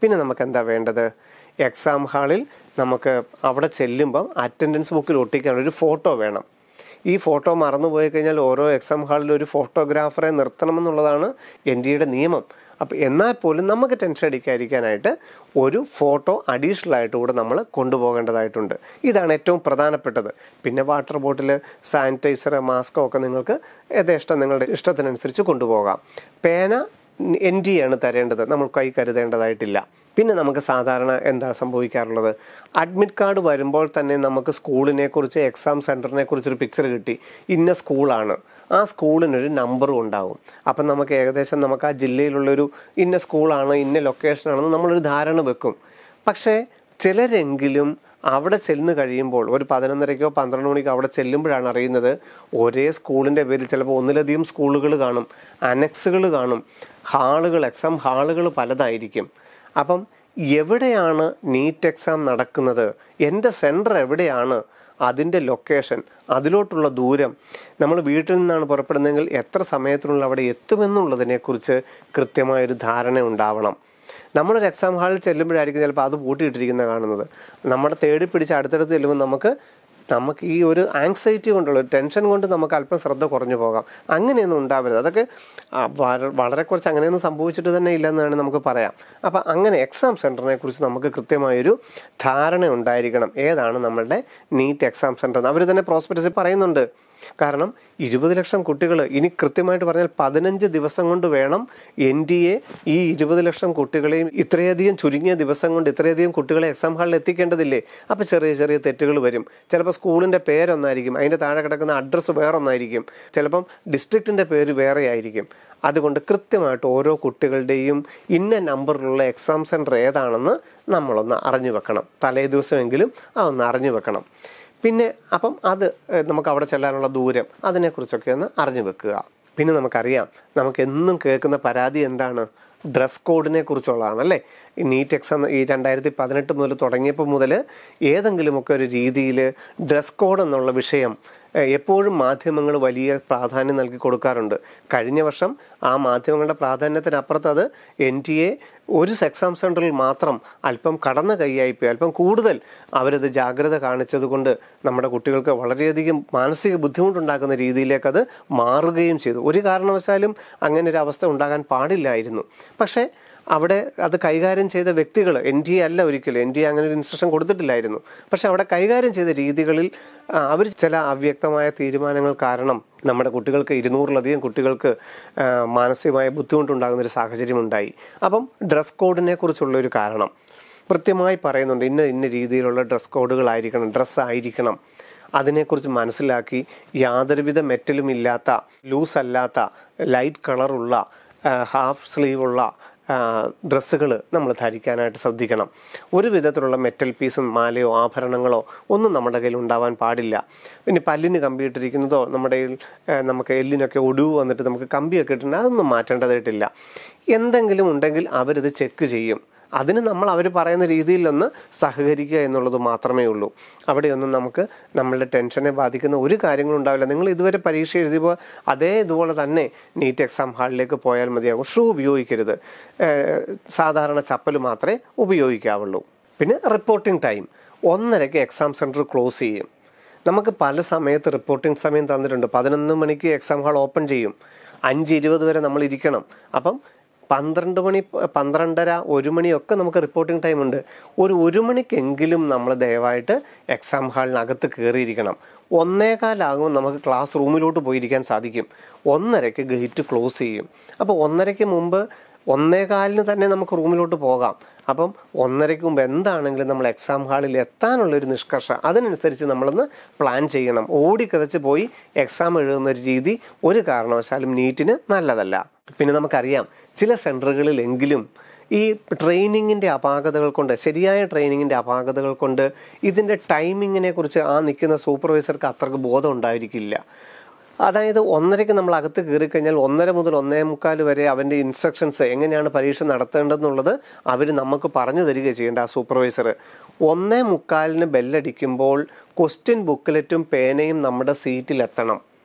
പിന്നെ നമുക്ക് എന്താ വേണ്ടത് എക്സാം ഹാളിൽ നമുക്ക് അവിടെ ചെല്ലുമ്പം അറ്റൻഡൻസ് ബുക്കിൽ ഒട്ടിക്കാൻ ഒരു ഫോട്ടോ വേണം ഈ ഫോട്ടോ മറന്നുപോയി കഴിഞ്ഞാൽ ഓരോ എക്സാം ഹാളിൽ ഒരു ഫോട്ടോഗ്രാഫറെ നിർത്തണമെന്നുള്ളതാണ് എൻ ഡി എയുടെ നിയമം അപ്പം എന്നാൽ പോലും നമുക്ക് ടെൻഷൻ അടിക്കാതിരിക്കാനായിട്ട് ഒരു ഫോട്ടോ അഡീഷണൽ ആയിട്ട് കൂടെ നമ്മൾ കൊണ്ടുപോകേണ്ടതായിട്ടുണ്ട് ഇതാണ് ഏറ്റവും പ്രധാനപ്പെട്ടത് പിന്നെ വാട്ടർ ബോട്ടിൽ സാനിറ്റൈസർ മാസ്കോ ഒക്കെ നിങ്ങൾക്ക് യഥേഷ്ടം നിങ്ങളുടെ ഇഷ്ടത്തിനനുസരിച്ച് കൊണ്ടുപോകാം പേന എൻ ഡി ആണ് തരേണ്ടത് നമ്മൾ കൈ കരുതേണ്ടതായിട്ടില്ല പിന്നെ നമുക്ക് സാധാരണ എന്താ സംഭവിക്കാറുള്ളത് അഡ്മിറ്റ് കാർഡ് വരുമ്പോൾ തന്നെ നമുക്ക് സ്കൂളിനെ കുറിച്ച് എക്സാം സെൻറ്ററിനെ കുറിച്ചൊരു പിക്ചർ കിട്ടി ഇന്ന സ്കൂളാണ് ആ സ്കൂളിനൊരു നമ്പറും ഉണ്ടാവും അപ്പം നമുക്ക് ഏകദേശം നമുക്ക് ആ ജില്ലയിലുള്ളൊരു ഇന്ന സ്കൂളാണ് ഇന്ന ലൊക്കേഷനാണെന്ന് നമ്മളൊരു ധാരണ വെക്കും പക്ഷേ ചിലരെങ്കിലും അവിടെ ചെന്ന് കഴിയുമ്പോൾ ഒരു പതിനൊന്നരയ്ക്കോ പന്ത്രണ്ട് മണിക്കോ അവിടെ ചെല്ലുമ്പോഴാണ് അറിയുന്നത് ഒരേ സ്കൂളിൻ്റെ പേരിൽ ചിലപ്പോൾ ഒന്നിലധികം സ്കൂളുകൾ കാണും അനക്സുകൾ കാണും ഹാളുകൾ എക്സാം ഹാളുകൾ പലതായിരിക്കും അപ്പം എവിടെയാണ് നീറ്റ് എക്സാം നടക്കുന്നത് എൻ്റെ സെൻറ്റർ എവിടെയാണ് അതിൻ്റെ ലൊക്കേഷൻ അതിലോട്ടുള്ള ദൂരം നമ്മൾ വീട്ടിൽ നിന്നാണ് പുറപ്പെടുന്നതെങ്കിൽ എത്ര സമയത്തിനുള്ളിൽ അവിടെ എത്തുമെന്നുള്ളതിനെക്കുറിച്ച് കൃത്യമായൊരു ധാരണ ഉണ്ടാവണം നമ്മളൊരു എക്സാം ഹാളിൽ ചെല്ലുമ്പോഴായിരിക്കും ചിലപ്പോൾ അത് പൂട്ടിയിട്ടിരിക്കുന്നത് കാണുന്നത് നമ്മുടെ തേടി പിടിച്ച് അടുത്തടുത്ത് ചെല്ലുമ്പോൾ നമുക്ക് നമുക്ക് ഈ ഒരു ആങ്സൈറ്റി കൊണ്ടുള്ള ഒരു ടെൻഷൻ കൊണ്ട് നമുക്ക് അല്പം ശ്രദ്ധ കുറഞ്ഞു പോകാം അങ്ങനെയൊന്നും ഉണ്ടാവരുത് അതൊക്കെ ആ, വള- വളരെ കുറച്ച് അങ്ങനെയൊന്നും സംഭവിച്ചിട്ട് തന്നെ ഇല്ലെന്നാണ് നമുക്ക് പറയാം അപ്പം അങ്ങനെ എക്സാം സെൻറ്ററിനെ കുറിച്ച് നമുക്ക് കൃത്യമായൊരു ധാരണ ഉണ്ടായിരിക്കണം ഏതാണ് നമ്മളുടെ നീറ്റ് എക്സാം സെൻറ്റർ അവർ തന്നെ പ്രോസ്പെക്ടസിൽ പറയുന്നുണ്ട് കാരണം ഇരുപത് ലക്ഷം കുട്ടികൾ ഇനി കൃത്യമായിട്ട് പറഞ്ഞാൽ പതിനഞ്ച് ദിവസം കൊണ്ട് വേണം എൻ ഡി എ ഈ ഇരുപത് ലക്ഷം കുട്ടികളെയും ഇത്രയധികം ചുരുങ്ങിയ ദിവസം കൊണ്ട് ഇത്രയധികം കുട്ടികളെ എക്സാം ഹാളിൽ എത്തിക്കേണ്ടതില്ലേ അപ്പോൾ ചെറിയ ചെറിയ തെറ്റുകൾ വരും ചിലപ്പോൾ സ്കൂളിൻ്റെ പേരൊന്നായിരിക്കും അതിൻ്റെ താഴെ കിടക്കുന്ന അഡ്രസ്സ് വേറൊന്നായിരിക്കും ചിലപ്പം ഡിസ്ട്രിക്റ്റിൻ്റെ പേര് വേറെ ആയിരിക്കും അതുകൊണ്ട് കൃത്യമായിട്ട് ഓരോ കുട്ടികളുടെയും ഇന്ന നമ്പറിലുള്ള എക്സാം സെൻറ്റർ ഏതാണെന്ന് നമ്മളൊന്ന് അറിഞ്ഞു വെക്കണം തലേ ദിവസമെങ്കിലും അതൊന്ന് അറിഞ്ഞു വെക്കണം പിന്നെ അപ്പം അത് ഏഹ്, നമുക്ക് അവിടെ ചെല്ലാനുള്ള ദൂരം അതിനെക്കുറിച്ചൊക്കെ ഒന്ന് അറിഞ്ഞു വെക്കുക പിന്നെ നമുക്കറിയാം നമുക്ക് എന്നും കേൾക്കുന്ന പരാതി എന്താണ് ഡ്രസ് കോഡിനെ കുറിച്ചുള്ളതാണ് അല്ലേ ഈ നീറ്റ് എക്സാം ഈ രണ്ടായിരത്തി പതിനെട്ട് മുതൽ തുടങ്ങിയപ്പോൾ മുതൽ ഏതെങ്കിലുമൊക്കെ ഒരു രീതിയിൽ ഡ്രസ് കോഡ് എന്നുള്ള വിഷയം ഏഹ്, എപ്പോഴും മാധ്യമങ്ങൾ വലിയ പ്രാധാന്യം നൽകി കൊടുക്കാറുണ്ട് കഴിഞ്ഞ വർഷം ആ മാധ്യമങ്ങളുടെ പ്രാധാന്യത്തിനപ്പുറത്ത് അത് എൻ ടി എ ഒരു എക്സാം സെൻറ്ററിൽ മാത്രം അല്പം കടന്ന കൈയായിപ്പോയി അല്പം കൂടുതൽ അവരത് ജാഗ്രത കാണിച്ചത് കൊണ്ട് നമ്മുടെ കുട്ടികൾക്ക് വളരെയധികം മാനസിക ബുദ്ധിമുട്ടുണ്ടാക്കുന്ന രീതിയിലേക്ക് അത് മാറുകയും ചെയ്തു ഒരു കാരണവശാലും അങ്ങനെ ഒരു അവസ്ഥ ഉണ്ടാകാൻ പാടില്ലായിരുന്നു പക്ഷേ അവിടെ അത് കൈകാര്യം ചെയ്ത വ്യക്തികൾ എൻ ഡി എ അല്ല ഒരിക്കലും എൻ ഡി എ അങ്ങനെ ഒരു ഇൻസ്ട്രക്ഷൻ കൊടുത്തിട്ടില്ലായിരുന്നു പക്ഷെ അവിടെ കൈകാര്യം ചെയ്ത രീതികളിൽ അവർ ചില അവ്യക്തമായ തീരുമാനങ്ങൾ കാരണം നമ്മുടെ കുട്ടികൾക്ക് ഇരുന്നൂറിലധികം കുട്ടികൾക്ക് ആ, മാനസികമായ ബുദ്ധിമുട്ടുണ്ടാകുന്ന ഒരു സാഹചര്യം ഉണ്ടായി അപ്പം ഡ്രസ് കോഡിനെ കുറിച്ചുള്ള ഒരു കാരണം കൃത്യമായി പറയുന്നുണ്ട് ഇന്ന ഇന്ന രീതിയിലുള്ള ഡ്രസ് കോഡുകളായിരിക്കണം ഡ്രസ്സ് ആയിരിക്കണം അതിനെക്കുറിച്ച് മനസ്സിലാക്കി യാതൊരുവിധ മെറ്റലും ഇല്ലാത്ത ലൂസ് അല്ലാത്ത ലൈറ്റ് കളറുള്ള ഹാഫ് സ്ലീവുള്ള ഡ്രസ്സുകൾ നമ്മൾ ധരിക്കാനായിട്ട് ശ്രദ്ധിക്കണം ഒരു വിധത്തിലുള്ള മെറ്റൽ പീസും മാലയോ ആഭരണങ്ങളോ ഒന്നും നമ്മുടെ കയ്യിൽ ഉണ്ടാവാൻ പാടില്ല പിന്നെ പല്ലിന് കമ്പിയിട്ടിരിക്കുന്നതോ നമ്മുടെ കയ്യിൽ, ആ, നമുക്ക് എല്ലിനൊക്കെ ഒടിവ് വന്നിട്ട് നമുക്ക് കമ്പിയൊക്കെ ഇട്ടിട്ടുണ്ട് അതൊന്നും മാറ്റേണ്ടതായിട്ടില്ല എന്തെങ്കിലും ഉണ്ടെങ്കിൽ അവരിത് ചെക്ക് ചെയ്യും അതിന് നമ്മൾ അവർ പറയുന്ന രീതിയിലൊന്ന് സഹകരിക്കുക എന്നുള്ളത് മാത്രമേ ഉള്ളൂ അവിടെയൊന്നും നമുക്ക് നമ്മളുടെ ടെൻഷനെ ബാധിക്കുന്ന ഒരു കാര്യങ്ങളും ഉണ്ടാവില്ല നിങ്ങൾ ഇതുവരെ പരീക്ഷ എഴുതിയപ്പോൾ അതേ ഇതുപോലെ തന്നെ നീറ്റ് എക്സാം ഹാളിലേക്ക് പോയാൽ മതിയാകും ഷൂ ഉപയോഗിക്കരുത് ഏഹ് സാധാരണ ചപ്പൽ മാത്രമേ ഉപയോഗിക്കാവുള്ളൂ പിന്നെ റിപ്പോർട്ടിംഗ് ടൈം ഒന്നരയ്ക്ക് എക്സാം സെൻറ്റർ ക്ലോസ് ചെയ്യും നമുക്ക് പല സമയത്ത് റിപ്പോർട്ടിംഗ് സമയം തന്നിട്ടുണ്ട് പതിനൊന്ന് മണിക്ക് എക്സാം ഹാൾ ഓപ്പൺ ചെയ്യും അഞ്ച് ഇരുപത് വരെ നമ്മൾ ഇരിക്കണം അപ്പം പന്ത്രണ്ട് മണി പന്ത്രണ്ടര ഒരു മണിയൊക്കെ നമുക്ക് റിപ്പോർട്ടിംഗ് ടൈം ഉണ്ട് ഒരു ഒരു മണിക്കെങ്കിലും നമ്മൾ ദയവായിട്ട് എക്സാം ഹാളിനകത്ത് കയറിയിരിക്കണം ഒന്നേകാലാകുമ്പോൾ നമുക്ക് ക്ലാസ് റൂമിലോട്ട് പോയിരിക്കാൻ സാധിക്കും ഒന്നരയ്ക്ക് ഗേറ്റ് ക്ലോസ് ചെയ്യും അപ്പോൾ ഒന്നരയ്ക്ക് മുമ്പ് ഒന്നേകാലിന് തന്നെ നമുക്ക് റൂമിലോട്ട് പോകാം അപ്പം ഒന്നരയ്ക്ക് മുമ്പ് എന്താണെങ്കിലും നമ്മൾ എക്സാം ഹാളിൽ എത്താനുള്ള ഒരു നിഷ്കർഷ അതിനനുസരിച്ച് നമ്മളൊന്ന് പ്ലാൻ ചെയ്യണം ഓടിക്കതച്ച് പോയി എക്സാം എഴുതുന്ന ഒരു രീതി ഒരു കാരണവശാലും നീറ്റിന് നല്ലതല്ല പിന്നെ നമുക്കറിയാം ചില സെൻറ്ററുകളിലെങ്കിലും ഈ ട്രെയിനിങ്ങിൻ്റെ അപാകതകൾ കൊണ്ട് ശരിയായ ട്രെയിനിങ്ങിൻ്റെ അപാകതകൾ കൊണ്ട് ഇതിൻ്റെ ടൈമിങ്ങിനെ കുറിച്ച് ആ നിൽക്കുന്ന സൂപ്പർവൈസർക്ക് അത്രക്ക് ബോധം ഉണ്ടായിരിക്കില്ല അതായത് ഒന്നരയ്ക്ക് നമ്മൾ അകത്ത് കയറി കഴിഞ്ഞാൽ ഒന്നര മുതൽ ഒന്നേ മുക്കാൽ വരെ അവൻ്റെ ഇൻസ്ട്രക്ഷൻസ് എങ്ങനെയാണ് പരീക്ഷ നടത്തേണ്ടതെന്നുള്ളത് അവർ നമുക്ക് പറഞ്ഞു തരിക ചെയ്യേണ്ട ആ സൂപ്പർവൈസർ ഒന്നേ മുക്കാലിന് ബെല്ലടിക്കുമ്പോൾ ക്വസ്റ്റ്യൻ ബുക്കിലെറ്റും പേനയും നമ്മുടെ സീറ്റിലെത്തണം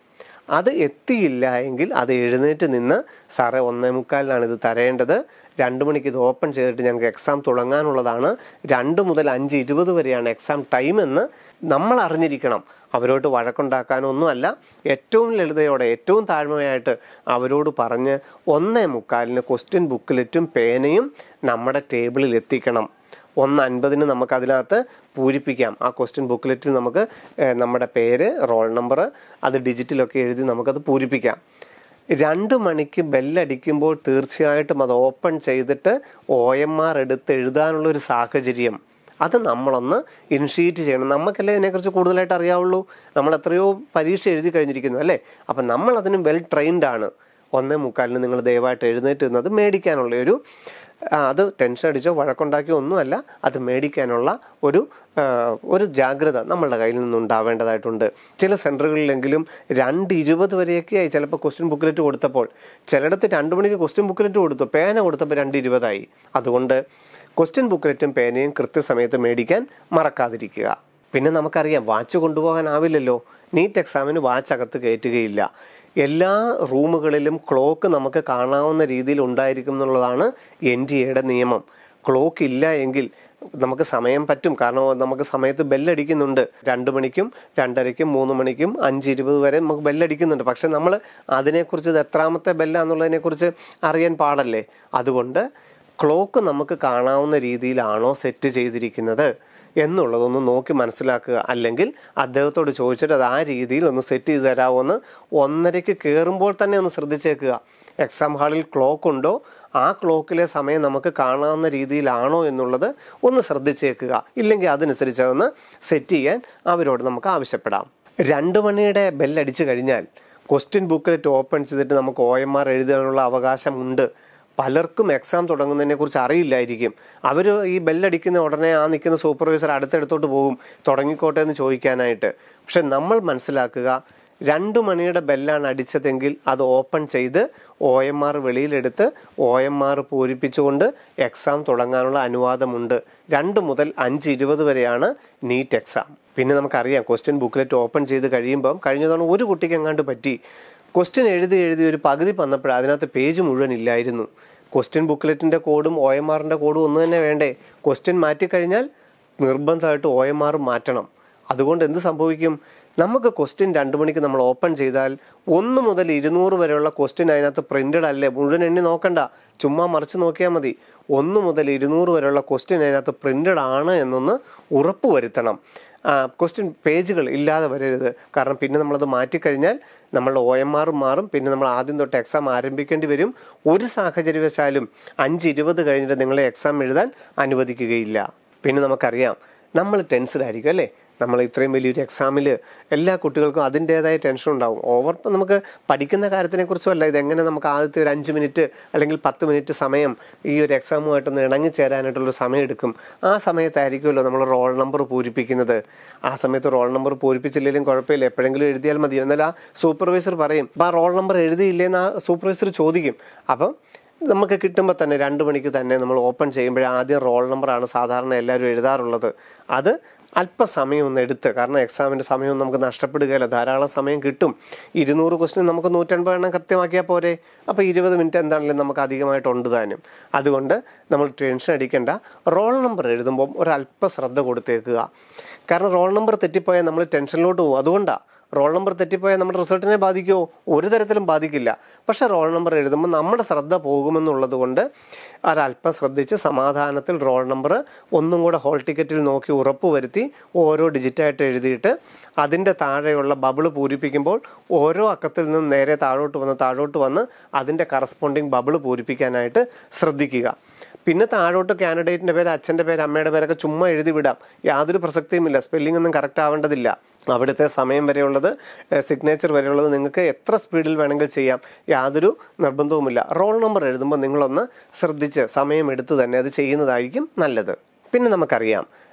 അത് എത്തിയില്ല എങ്കിൽ അത് എഴുന്നേറ്റ് നിന്ന് സാറേ ഒന്നേ മുക്കാലിനാണ് ഇത് തരേണ്ടത് രണ്ട് മണിക്ക് ഇത് ഓപ്പൺ ചെയ്തിട്ട് ഞങ്ങൾക്ക് എക്സാം തുടങ്ങാനുള്ളതാണ് രണ്ട് മുതൽ അഞ്ച് ഇരുപത് വരെയാണ് എക്സാം ടൈം എന്ന് നമ്മൾ അറിഞ്ഞിരിക്കണം അവരോട് വഴക്കുണ്ടാക്കാനൊന്നുമല്ല ഏറ്റവും ലളിതയോടെ ഏറ്റവും താഴ്മയായിട്ട് അവരോട് പറഞ്ഞ് ഒന്നേ മുക്കാലിന് ക്വസ്റ്റ്യൻ ബുക്കിലെറ്റും പേനയും നമ്മുടെ ടേബിളിൽ എത്തിക്കണം ഒന്ന് അൻപതിന് നമുക്ക് അതിനകത്ത് പൂരിപ്പിക്കാം ആ ക്വസ്റ്റ്യൻ ബുക്ക്ലെറ്റിൽ നമുക്ക് ഏഹ്, നമ്മുടെ പേര് റോൾ നമ്പർ അത് ഡിജിറ്റിലൊക്കെ എഴുതി നമുക്കത് പൂരിപ്പിക്കാം രണ്ട് മണിക്ക് ബെല്ലടിക്കുമ്പോൾ തീർച്ചയായിട്ടും അത് ഓപ്പൺ ചെയ്തിട്ട് ഒ എം ആർ എടുത്ത് എഴുതാനുള്ള ഒരു സാഹചര്യം അത് നമ്മളൊന്ന് ഇനിഷ്യേറ്റ് ചെയ്യണം നമുക്കല്ലേ ഇതിനെക്കുറിച്ച് കൂടുതലായിട്ട് അറിയാവുള്ളൂ നമ്മൾ എത്രയോ പരീക്ഷ എഴുതി കഴിഞ്ഞിരിക്കുന്നു അല്ലേ അപ്പം നമ്മൾ അതിന് വെൽ ട്രെയിൻഡ് ആണ് ഒന്നേ മുക്കാലിന് നിങ്ങൾ ദയവായിട്ട് എഴുന്നേറ്റ് നിന്നത് മേടിക്കാനുള്ള ഒരു ആ, അത് ടെൻഷൻ അടിച്ചോ വഴക്കുണ്ടാക്കിയോ ഒന്നുമല്ല അത് മേടിക്കാനുള്ള ഒരു ആ, ഒരു ജാഗ്രത നമ്മളുടെ കയ്യിൽ നിന്നുണ്ടാവേണ്ടതായിട്ടുണ്ട് ചില സെൻറ്ററുകളിലെങ്കിലും രണ്ട് ഇരുപത് വരെയൊക്കെയായി ചിലപ്പോൾ ക്വസ്റ്റ്യൻ ബുക്ക്ലെറ്റ് കൊടുത്തപ്പോൾ ചിലയിടത്ത് രണ്ട് മണിക്ക് ക്വസ്റ്റ്യൻ ബുക്ക്ലെറ്റ് കൊടുത്തു പേന കൊടുത്തപ്പോൾ രണ്ട് ഇരുപതായി അതുകൊണ്ട് ക്വസ്റ്റ്യൻ ബുക്ക്ലെറ്റും പേനയും കൃത്യസമയത്ത് മേടിക്കാൻ മറക്കാതിരിക്കുക പിന്നെ നമുക്കറിയാം വാച്ച് കൊണ്ടുപോകാനാവില്ലല്ലോ നീറ്റ് എക്സാമിന് വാച്ച് അകത്ത് കയറ്റുകയില്ല എല്ലാ റൂമുകളിലും ക്ലോക്ക് നമുക്ക് കാണാവുന്ന രീതിയിൽ ഉണ്ടായിരിക്കും എന്നുള്ളതാണ് എൻ ഡി എയുടെ നിയമം ക്ലോക്ക് ഇല്ല എങ്കിൽ നമുക്ക് സമയം പറ്റും കാരണം നമുക്ക് സമയത്ത് ബെല്ലടിക്കുന്നുണ്ട് രണ്ട് മണിക്കും രണ്ടരയ്ക്കും മൂന്ന് മണിക്കും അഞ്ച് ഇരുപത് വരെ നമുക്ക് ബെല്ലടിക്കുന്നുണ്ട് പക്ഷെ നമ്മൾ അതിനെക്കുറിച്ച് ഇത് എത്രാമത്തെ ബെല്ലാന്നുള്ളതിനെക്കുറിച്ച് അറിയാൻ പാടല്ലേ അതുകൊണ്ട് ക്ലോക്ക് നമുക്ക് കാണാവുന്ന രീതിയിലാണോ സെറ്റ് ചെയ്തിരിക്കുന്നത് എന്നുള്ളതൊന്ന് നോക്കി മനസ്സിലാക്കുക അല്ലെങ്കിൽ അദ്ദേഹത്തോട് ചോദിച്ചിട്ട് അത് ആ രീതിയിൽ ഒന്ന് സെറ്റ് ചെയ്ത് തരാമോ എന്ന് ഒന്നരയ്ക്ക് കയറുമ്പോൾ തന്നെ ഒന്ന് ശ്രദ്ധിച്ചേക്കുക എക്സാം ഹാളിൽ ക്ലോക്ക് ഉണ്ടോ ആ ക്ലോക്കിലെ സമയം നമുക്ക് കാണാവുന്ന രീതിയിലാണോ എന്നുള്ളത് ഒന്ന് ശ്രദ്ധിച്ചേക്കുക ഇല്ലെങ്കിൽ അതനുസരിച്ച് ഒന്ന് സെറ്റ് ചെയ്യാൻ അവരോട് നമുക്ക് ആവശ്യപ്പെടാം രണ്ട് മണിയുടെ ബെല്ലടിച്ചു കഴിഞ്ഞാൽ ക്വസ്റ്റ്യൻ ബുക്കിലെറ്റ് ഓപ്പൺ ചെയ്തിട്ട് നമുക്ക് ഒ എം ആർ എഴുതാനുള്ള അവകാശമുണ്ട് പലർക്കും എക്സാം തുടങ്ങുന്നതിനെ കുറിച്ച് അറിയില്ലായിരിക്കും അവർ ഈ ബെല്ലടിക്കുന്ന ഉടനെ ആ നിൽക്കുന്ന സൂപ്പർവൈസർ അടുത്തടുത്തോട്ട് പോകും തുടങ്ങിക്കോട്ടെ എന്ന് ചോദിക്കാനായിട്ട് പക്ഷെ നമ്മൾ മനസ്സിലാക്കുക രണ്ട് മണിയുടെ ബെല്ലാണ് അടിച്ചതെങ്കിൽ അത് ഓപ്പൺ ചെയ്ത് ഒ എം ആർ വെളിയിലെടുത്ത് ഒ എം ആർ പൂരിപ്പിച്ചുകൊണ്ട് എക്സാം തുടങ്ങാനുള്ള അനുവാദമുണ്ട് രണ്ട് മുതൽ അഞ്ച് ഇരുപത് വരെയാണ് നീറ്റ് എക്സാം പിന്നെ നമുക്കറിയാം ക്വസ്റ്റ്യൻ ബുക്ക്ലെറ്റ് ഓപ്പൺ ചെയ്ത് കഴിയുമ്പം കഴിഞ്ഞ തവണ ഒരു കുട്ടിക്ക് എങ്ങാണ്ട് പറ്റി ക്വസ്റ്റ്യൻ എഴുതി എഴുതി ഒരു പകുതി വന്നപ്പോൾ അതിനകത്ത് പേജ് മുഴുവൻ ഇല്ലായിരുന്നു ക്വസ്റ്റ്യൻ ബുക്ക്ലെറ്റിൻ്റെ കോഡും ഒ എം ആറിൻ്റെ കോഡും ഒന്ന് തന്നെ വേണ്ടേ ക്വസ്റ്റ്യൻ മാറ്റിക്കഴിഞ്ഞാൽ നിർബന്ധമായിട്ട് ഒ എം ആർ മാറ്റണം അതുകൊണ്ട് എന്ത് സംഭവിക്കും നമുക്ക് ക്വസ്റ്റ്യൻ രണ്ട് മണിക്ക് നമ്മൾ ഓപ്പൺ ചെയ്താൽ ഒന്ന് മുതൽ ഇരുന്നൂറ് വരെയുള്ള ക്വസ്റ്റ്യൻ അതിനകത്ത് പ്രിന്റഡ് അല്ലേ മുഴുവൻ എണ്ണി നോക്കണ്ട ചുമ്മാ മറിച്ച് നോക്കിയാൽ മതി ഒന്ന് മുതൽ ഇരുന്നൂറ് വരെയുള്ള ക്വസ്റ്റ്യൻ അതിനകത്ത് പ്രിന്റഡ് ആണ് എന്നൊന്ന് ഉറപ്പ് വരുത്തണം ക്വസ്റ്റ്യൻ പേജുകൾ ഇല്ലാതെ വരരുത് കാരണം പിന്നെ നമ്മളത് മാറ്റിക്കഴിഞ്ഞാൽ നമ്മളുടെ ഒ എം ആറും മാറും പിന്നെ നമ്മൾ ആദ്യം തൊട്ട് എക്സാം ആരംഭിക്കേണ്ടി വരും ഒരു സാഹചര്യവശാലും അഞ്ച് ഇരുപത് കഴിഞ്ഞിട്ട് നിങ്ങളെ എക്സാം എഴുതാൻ അനുവദിക്കുകയില്ല പിന്നെ നമുക്കറിയാം നമ്മൾ ടെൻസ്ഡ് ആയിരിക്കും അല്ലേ നമ്മൾ ഇത്രയും വലിയൊരു എക്സാമിൽ എല്ലാ കുട്ടികൾക്കും അതിൻ്റേതായ ടെൻഷൻ ഉണ്ടാവും ഓവർ നമുക്ക് പഠിക്കുന്ന കാര്യത്തിനെ കുറിച്ചുമല്ല ഇതെങ്ങനെ നമുക്ക് ആദ്യത്തെ ഒരു അഞ്ച് മിനിറ്റ് അല്ലെങ്കിൽ പത്ത് മിനിറ്റ് സമയം ഈ ഒരു എക്സാമുമായിട്ടൊന്ന് ഇണങ്ങി ചേരാനായിട്ടുള്ള സമയം എടുക്കും ആ സമയത്തായിരിക്കുമല്ലോ നമ്മൾ റോൾ നമ്പർ പൂരിപ്പിക്കുന്നത് ആ സമയത്ത് റോൾ നമ്പർ പൂരിപ്പിച്ചില്ലെങ്കിലും കുഴപ്പമില്ല എപ്പോഴെങ്കിലും എഴുതിയാൽ മതി എന്നാൽ ആ സൂപ്പർവൈസർ പറയും അപ്പം ആ റോൾ നമ്പർ എഴുതിയില്ലേന്ന് ആ സൂപ്പർവൈസർ ചോദിക്കും അപ്പം നമുക്ക് കിട്ടുമ്പോൾ തന്നെ രണ്ട് മണിക്ക് തന്നെ നമ്മൾ ഓപ്പൺ ചെയ്യുമ്പോൾ ആദ്യം റോൾ നമ്പറാണ് സാധാരണ എല്ലാവരും എഴുതാറുള്ളത് അത് അല്പസമയം ഒന്ന് എടുത്ത് കാരണം എക്സാമിൻ്റെ സമയം നമുക്ക് നഷ്ടപ്പെടുകയില്ല ധാരാളം സമയം കിട്ടും ഇരുന്നൂറ് ക്വസ്റ്റ്യൻ നമുക്ക് നൂറ്റൻപത് എണ്ണം കൃത്യമാക്കിയാൽ പോരെ അപ്പോൾ ഇരുപത് മിനിറ്റ് എന്താണെങ്കിലും നമുക്ക് അധികമായിട്ടുണ്ട് താനും അതുകൊണ്ട് നമ്മൾ ടെൻഷൻ അടിക്കേണ്ട റോൾ നമ്പർ എഴുതുമ്പോൾ ഒരല്പ ശ്രദ്ധ കൊടുത്തേക്കുക കാരണം റോൾ നമ്പർ തെറ്റിപ്പോയാൽ നമ്മൾ ടെൻഷനിലോട്ട് പോകും അതുകൊണ്ടാണ് റോൾ നമ്പർ തെറ്റിപ്പോയാൽ നമ്മുടെ റിസൾട്ടിനെ ബാധിക്കുമോ ഒരു തരത്തിലും ബാധിക്കില്ല പക്ഷെ റോൾ നമ്പർ എഴുതുമ്പോൾ നമ്മുടെ ശ്രദ്ധ പോകുമെന്നുള്ളത് കൊണ്ട് ഒരല്പം ശ്രദ്ധിച്ച് സമാധാനത്തിൽ റോൾ നമ്പർ ഒന്നും കൂടെ ഹോൾ ടിക്കറ്റിൽ നോക്കി ഉറപ്പ് വരുത്തി ഓരോ ഡിജിറ്റായിട്ട് എഴുതിയിട്ട് അതിൻ്റെ താഴെയുള്ള ബബിള് പൂരിപ്പിക്കുമ്പോൾ ഓരോ അക്കത്തിൽ നിന്നും നേരെ താഴോട്ട് വന്ന് താഴോട്ട് വന്ന് അതിൻ്റെ കറസ്പോണ്ടിങ് ബബിള് പൂരിപ്പിക്കാനായിട്ട് ശ്രദ്ധിക്കുക പിന്നെ താഴോട്ട് കാൻഡിഡേറ്റിൻ്റെ പേര് അച്ഛൻ്റെ പേര് അമ്മയുടെ പേരൊക്കെ ചുമ്മാ എഴുതി വിടാം യാതൊരു പ്രസക്തിയുമില്ല സ്പെല്ലിംഗ് ഒന്നും കറക്റ്റ് ആവേണ്ടതില്ല അവിടുത്തെ സമയം വരെയുള്ളത് സിഗ്നേച്ചർ വരെയുള്ളത് നിങ്ങൾക്ക് എത്ര സ്പീഡിൽ വേണമെങ്കിൽ ചെയ്യാം യാതൊരു നിർബന്ധവുമില്ല റോൾ നമ്പർ എഴുതുമ്പോൾ നിങ്ങളൊന്ന് ശ്രദ്ധിച്ച് സമയം എടുത്ത് തന്നെ അത് ചെയ്യുന്നതായിരിക്കും നല്ലത് പിന്നെ നമുക്കറിയാം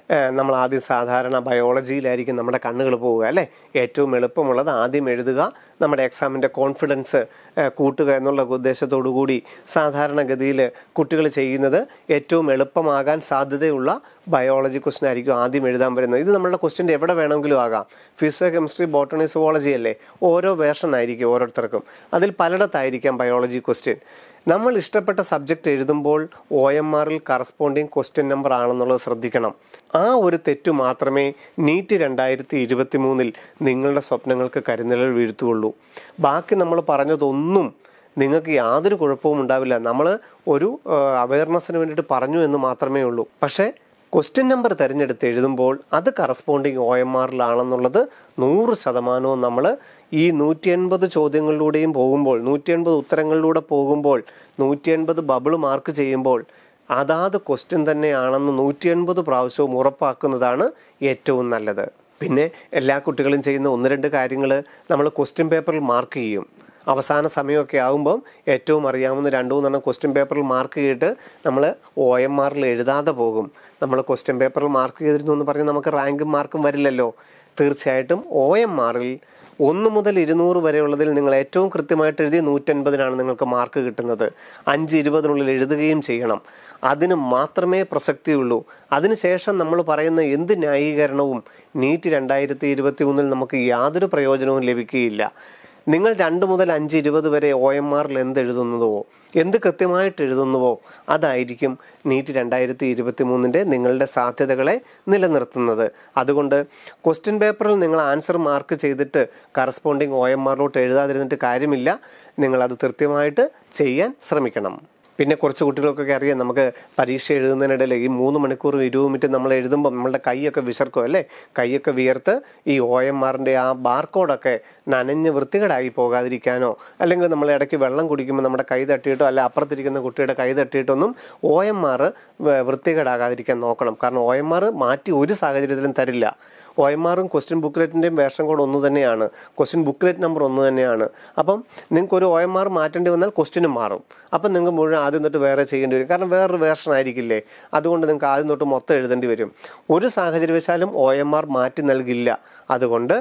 ഏഹ്, നമ്മൾ ആദ്യം സാധാരണ ബയോളജിയിലായിരിക്കും നമ്മുടെ കണ്ണുകൾ പോവുക അല്ലേ ഏറ്റവും എളുപ്പമുള്ളത് ആദ്യം എഴുതുക നമ്മുടെ എക്സാമിൻ്റെ കോൺഫിഡൻസ് ഏഹ്, കൂട്ടുക എന്നുള്ള ഉദ്ദേശത്തോടു കൂടി സാധാരണഗതിയിൽ കുട്ടികൾ ചെയ്യുന്നത് ഏറ്റവും എളുപ്പമാകാൻ സാധ്യതയുള്ള ബയോളജി ക്വസ്റ്റൻ ആയിരിക്കും ആദ്യം എഴുതാൻ വരുന്നത് ഇത് നമ്മളുടെ ക്വസ്റ്റ്യൻ്റെ എവിടെ വേണമെങ്കിലും ആകാം ഫിസിക്സ് കെമിസ്ട്രി ബോട്ടണി സുവോളജി അല്ലേ ഓരോ വേർഷൻ ആയിരിക്കും ഓരോരുത്തർക്കും അതിൽ പലയിടത്തായിരിക്കാം ബയോളജി ക്വസ്റ്റ്യൻ നമ്മൾ ഇഷ്ടപ്പെട്ട സബ്ജക്റ്റ് എഴുതുമ്പോൾ ഒ എം ആറിൽ കറസ്പോണ്ടിങ് ക്വസ്റ്റ്യൻ നമ്പർ ആണെന്നുള്ളത് ശ്രദ്ധിക്കണം ആ ഒരു തെറ്റു മാത്രമേ നീറ്റ് രണ്ടായിരത്തി ഇരുപത്തി മൂന്നിൽ നിങ്ങളുടെ സ്വപ്നങ്ങൾക്ക് കരുനിഴൽ വീഴ്ത്തുകയുള്ളൂ ബാക്കി നമ്മൾ പറഞ്ഞതൊന്നും നിങ്ങൾക്ക് യാതൊരു കുഴപ്പവും ഉണ്ടാവില്ല നമ്മൾ ഒരു അവയർനെസ്സിന് വേണ്ടിയിട്ട് പറഞ്ഞു എന്ന് മാത്രമേ ഉള്ളൂ പക്ഷേ ക്വസ്റ്റ്യൻ നമ്പർ തിരഞ്ഞെടുത്ത് എഴുതുമ്പോൾ അത് കറസ്പോണ്ടിങ് ഒ എം ആറിലാണെന്നുള്ളത് നൂറ് ശതമാനവും നമ്മൾ ഈ നൂറ്റി എൺപത് ചോദ്യങ്ങളിലൂടെയും പോകുമ്പോൾ നൂറ്റി എൺപത് ഉത്തരങ്ങളിലൂടെ പോകുമ്പോൾ നൂറ്റി എൺപത് ബബിൾ മാർക്ക് ചെയ്യുമ്പോൾ അതാത് ക്വസ്റ്റ്യൻ തന്നെയാണെന്ന് നൂറ്റി എൺപത് പ്രാവശ്യവും ഉറപ്പാക്കുന്നതാണ് ഏറ്റവും നല്ലത് പിന്നെ എല്ലാ കുട്ടികളും ചെയ്യുന്ന ഒന്ന് രണ്ട് കാര്യങ്ങൾ നമ്മൾ ക്വസ്റ്റ്യൻ പേപ്പറിൽ മാർക്ക് ചെയ്യും അവസാന സമയമൊക്കെ ആകുമ്പം ഏറ്റവും അറിയാവുന്ന രണ്ടു മൂന്നെണ്ണം ക്വസ്റ്റ്യൻ പേപ്പറിൽ മാർക്ക് ചെയ്തിട്ട് നമ്മൾ ഒ എം ആറിൽ എഴുതാതെ പോകും നമ്മൾ ക്വസ്റ്റ്യൻ പേപ്പറിൽ മാർക്ക് ചെയ്തിരുന്നു എന്ന് പറഞ്ഞ് നമുക്ക് റാങ്കും മാർക്കും വരില്ലല്ലോ തീർച്ചയായിട്ടും ഒ എം ആറിൽ ഒന്ന് മുതൽ ഇരുന്നൂറ് വരെയുള്ളതിൽ നിങ്ങൾ ഏറ്റവും കൃത്യമായിട്ട് എഴുതി നൂറ്റൻപതിനാണ് നിങ്ങൾക്ക് മാർക്ക് കിട്ടുന്നത് അഞ്ച് ഇരുപതിനുള്ളിൽ എഴുതുകയും ചെയ്യണം അതിന് മാത്രമേ പ്രസക്തിയുള്ളൂ അതിനുശേഷം നമ്മൾ പറയുന്ന എന്ത് ന്യായീകരണവും നീറ്റ് രണ്ടായിരത്തി ഇരുപത്തി മൂന്നിൽ നമുക്ക് യാതൊരു പ്രയോജനവും ലഭിക്കുകയില്ല നിങ്ങൾ രണ്ട് മുതൽ അഞ്ച് ഇരുപത് വരെ ഒ എം ആറിൽ എന്ത് എഴുതുന്നതുവോ എന്ത് കൃത്യമായിട്ട് എഴുതുന്നുവോ അതായിരിക്കും നീറ്റ് രണ്ടായിരത്തി ഇരുപത്തി മൂന്നിൻ്റെ നിങ്ങളുടെ സാധ്യതകളെ നിലനിർത്തുന്നത് അതുകൊണ്ട് ക്വസ്റ്റ്യൻ പേപ്പറിൽ നിങ്ങൾ ആൻസർ മാർക്ക് ചെയ്തിട്ട് കറസ്പോണ്ടിങ് ഒ എം ആറിലോട്ട് എഴുതാതിരുന്നിട്ട് കാര്യമില്ല നിങ്ങളത് കൃത്യമായിട്ട് ചെയ്യാൻ ശ്രമിക്കണം പിന്നെ കുറച്ച് കുട്ടികൾക്കൊക്കെ അറിയാം നമുക്ക് പരീക്ഷ എഴുതുന്നതിനിടയിൽ ഈ മൂന്ന് മണിക്കൂറും ഇരുപത് മിനിറ്റ് നമ്മൾ എഴുതുമ്പോൾ നമ്മളുടെ കൈയൊക്കെ വിശർക്കും അല്ലേ കൈയൊക്കെ വിയർത്ത് ഈ ഒ എം ആറിൻ്റെ ആ ബാർകോഡൊക്കെ നനഞ്ഞ് വൃത്തികേടായി പോകാതിരിക്കാനോ അല്ലെങ്കിൽ നമ്മൾ ഇടയ്ക്ക് വെള്ളം കുടിക്കുമ്പോൾ നമ്മുടെ കൈ തട്ടിയിട്ടോ അല്ല അപ്പുറത്തിരിക്കുന്ന കുട്ടിയുടെ കൈ തട്ടിയിട്ടൊന്നും ഒ എം ആർ വൃത്തികേടാകാതിരിക്കാൻ നോക്കണം കാരണം ഒ എം ആർ മാറ്റി ഒരു സാഹചര്യത്തിലും തരില്ല ഒ എം ആറും ക്വസ്റ്റ്യൻ ബുക്ക്ലെറ്റിൻ്റെയും വേർഷൻ കോഡ് ഒന്ന് തന്നെയാണ് ക്വസ്റ്റ്യൻ ബുക്ക്ലെറ്റ് നമ്പർ ഒന്ന് തന്നെയാണ് അപ്പം നിങ്ങൾക്ക് ഒരു ഒ എം ആർ മാറ്റേണ്ടി വന്നാൽ ക്വസ്റ്റ്യനും മാറും അപ്പം നിങ്ങൾക്ക് മുഴുവൻ ആദ്യം തൊട്ട് വേറെ ചെയ്യേണ്ടി വരും കാരണം വേറൊരു വേർഷൻ ആയിരിക്കില്ലേ അതുകൊണ്ട് നിങ്ങൾക്ക് ആദ്യം തൊട്ട് മൊത്തം എഴുതേണ്ടി വരും ഒരു സാഹചര്യവശാലും ഒ എം ആർ മാറ്റി നൽകില്ല അതുകൊണ്ട്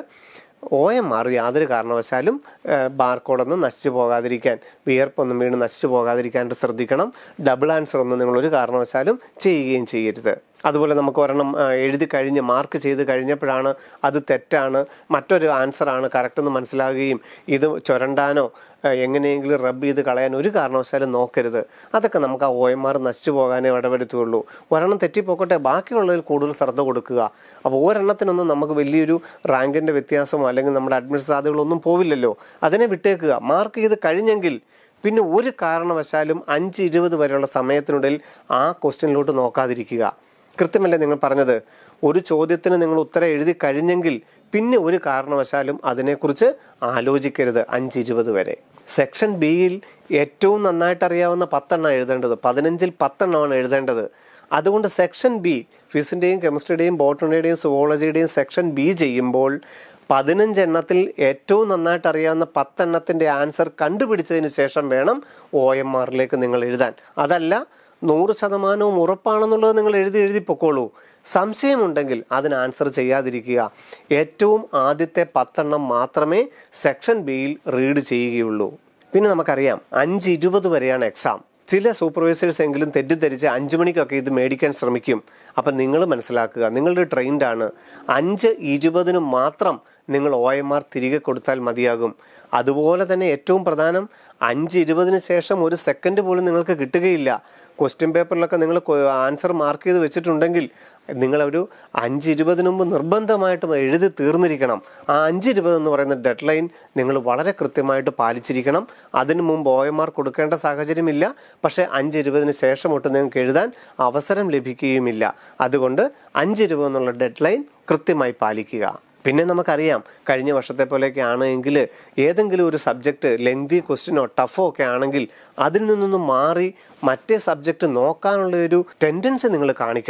ഒ എം ആർ യാതൊരു കാരണവശാലും ബാർകോഡൊന്നും നശിച്ചു പോകാതിരിക്കാൻ വിയർപ്പൊന്നും വീണ് നശിച്ചു പോകാതിരിക്കാനായിട്ട് ശ്രദ്ധിക്കണം ഡബിൾ ആൻസർ ഒന്നും നിങ്ങൾ ഒരു കാരണവശാലും ചെയ്യുകയും ചെയ്യരുത് അതുപോലെ നമുക്ക് ഒരെണ്ണം ആ, എഴുതി കഴിഞ്ഞ് മാർക്ക് ചെയ്ത് കഴിഞ്ഞപ്പോഴാണ് അത് തെറ്റാണ് മറ്റൊരു ആൻസറാണ് കറക്റ്റ് എന്ന് മനസ്സിലാകുകയും ഇത് ചുരണ്ടാനോ ആ, എങ്ങനെയെങ്കിലും റബ്ബ് ചെയ്ത് കളയാൻ ഒരു കാരണവശാലും നോക്കരുത് അതൊക്കെ നമുക്ക് ആ ഒ എം ആർ നശിച്ചു പോകാനേ ഇടപെടുത്തുള്ളൂ ഒരെണ്ണം തെറ്റിപ്പോക്കട്ടെ ബാക്കിയുള്ളതിൽ കൂടുതൽ ശ്രദ്ധ കൊടുക്കുക അപ്പോൾ ഒരെണ്ണത്തിനൊന്നും നമുക്ക് വലിയൊരു റാങ്കിൻ്റെ വ്യത്യാസമോ അല്ലെങ്കിൽ നമ്മുടെ അഡ്മിഷൻ സാധ്യതകളൊന്നും പോവില്ലല്ലോ അതിനെ വിട്ടേക്കുക മാർക്ക് ചെയ്ത് കഴിഞ്ഞെങ്കിൽ പിന്നെ ഒരു കാരണവശാലും അഞ്ച് ഇരുപത് വരെയുള്ള സമയത്തിനുള്ളിൽ ആ ക്വസ്റ്റ്യനിലോട്ട് നോക്കാതിരിക്കുക കൃത്യമല്ലേ നിങ്ങൾ പറഞ്ഞത് ഒരു ചോദ്യത്തിന് നിങ്ങൾ ഉത്തരം എഴുതി കഴിഞ്ഞെങ്കിൽ പിന്നെ ഒരു കാരണവശാലും അതിനെക്കുറിച്ച് ആലോചിക്കരുത് അഞ്ച് ഇരുപത് വരെ സെക്ഷൻ ബിയിൽ ഏറ്റവും നന്നായിട്ട് അറിയാവുന്ന പത്തെണ്ണം എഴുതേണ്ടത് പതിനഞ്ചിൽ പത്തെണ്ണമാണ് എഴുതേണ്ടത് അതുകൊണ്ട് സെക്ഷൻ ബി ഫിസിൻ്റെയും കെമിസ്ട്രിയുടെയും ബോട്ടണിയുടെയും സുവോളജിയുടെയും സെക്ഷൻ ബി ചെയ്യുമ്പോൾ പതിനഞ്ചെണ്ണത്തിൽ ഏറ്റവും നന്നായിട്ട് അറിയാവുന്ന പത്തെണ്ണത്തിൻ്റെ ആൻസർ കണ്ടുപിടിച്ചതിന് ശേഷം വേണം ഒ എം ആറിലേക്ക് നിങ്ങൾ എഴുതാൻ അതല്ല നൂറ് ശതമാനവും ഉറപ്പാണെന്നുള്ളത് നിങ്ങൾ എഴുതി എഴുതി പൊക്കോളൂ സംശയമുണ്ടെങ്കിൽ അതിന് ആൻസർ ചെയ്യാതിരിക്കുക ഏറ്റവും ആദ്യത്തെ പത്തെണ്ണം മാത്രമേ സെക്ഷൻ ബിയിൽ റീഡ് ചെയ്യുകയുള്ളൂ പിന്നെ നമുക്കറിയാം അഞ്ച് ഇരുപത് വരെയാണ് എക്സാം ചില സൂപ്പർവൈസേഴ്സ് എങ്കിലും തെറ്റിദ്ധരിച്ച് അഞ്ചു മണിക്കൊക്കെ ഇത് മേടിക്കാൻ ശ്രമിക്കും അപ്പം നിങ്ങൾ മനസ്സിലാക്കുക നിങ്ങളുടെ ട്രെയിൻഡ് ആണ് അഞ്ച് ഇരുപതിന് മാത്രം നിങ്ങൾ ഒ എം ആർ തിരികെ കൊടുത്താൽ മതിയാകും അതുപോലെ തന്നെ ഏറ്റവും പ്രധാനം അഞ്ച് ഇരുപതിന് ശേഷം ഒരു സെക്കൻഡ് പോലും നിങ്ങൾക്ക് കിട്ടുകയില്ല ക്വസ്റ്റ്യൻ പേപ്പറിലൊക്കെ നിങ്ങൾ ആൻസർ മാർക്ക് ചെയ്ത് വെച്ചിട്ടുണ്ടെങ്കിൽ നിങ്ങളൊരു അഞ്ച് ഇരുപതിന് മുമ്പ് നിർബന്ധമായിട്ടും എഴുതി തീർന്നിരിക്കണം ആ അഞ്ച് ഇരുപത് എന്ന് പറയുന്ന ഡെഡ് ലൈൻ നിങ്ങൾ വളരെ കൃത്യമായിട്ട് പാലിച്ചിരിക്കണം അതിനു മുമ്പ് ഒ എം ആർ കൊടുക്കേണ്ട സാഹചര്യമില്ല പക്ഷേ അഞ്ച് ഇരുപതിന് ശേഷം ഒട്ട് നിങ്ങൾക്ക് എഴുതാൻ അവസരം ലഭിക്കുകയുമില്ല അതുകൊണ്ട് അഞ്ച് ഇരുപത് എന്നുള്ള ഡെഡ് ലൈൻ കൃത്യമായി പാലിക്കുക പിന്നെ നമുക്കറിയാം കഴിഞ്ഞ വർഷത്തെ പോലെയൊക്കെ ആണെങ്കിൽ ഏതെങ്കിലും ഒരു സബ്ജക്റ്റ് ലെങ്തി ക്വസ്റ്റ്യനോ ടഫോ ഒക്കെ ആണെങ്കിൽ അതിൽ നിന്നൊന്ന് മാറി മറ്റേ സബ്ജക്റ്റ് നോക്കാനുള്ള ഒരു ടെൻഡൻസി നിങ്ങൾ കാണിക്കണം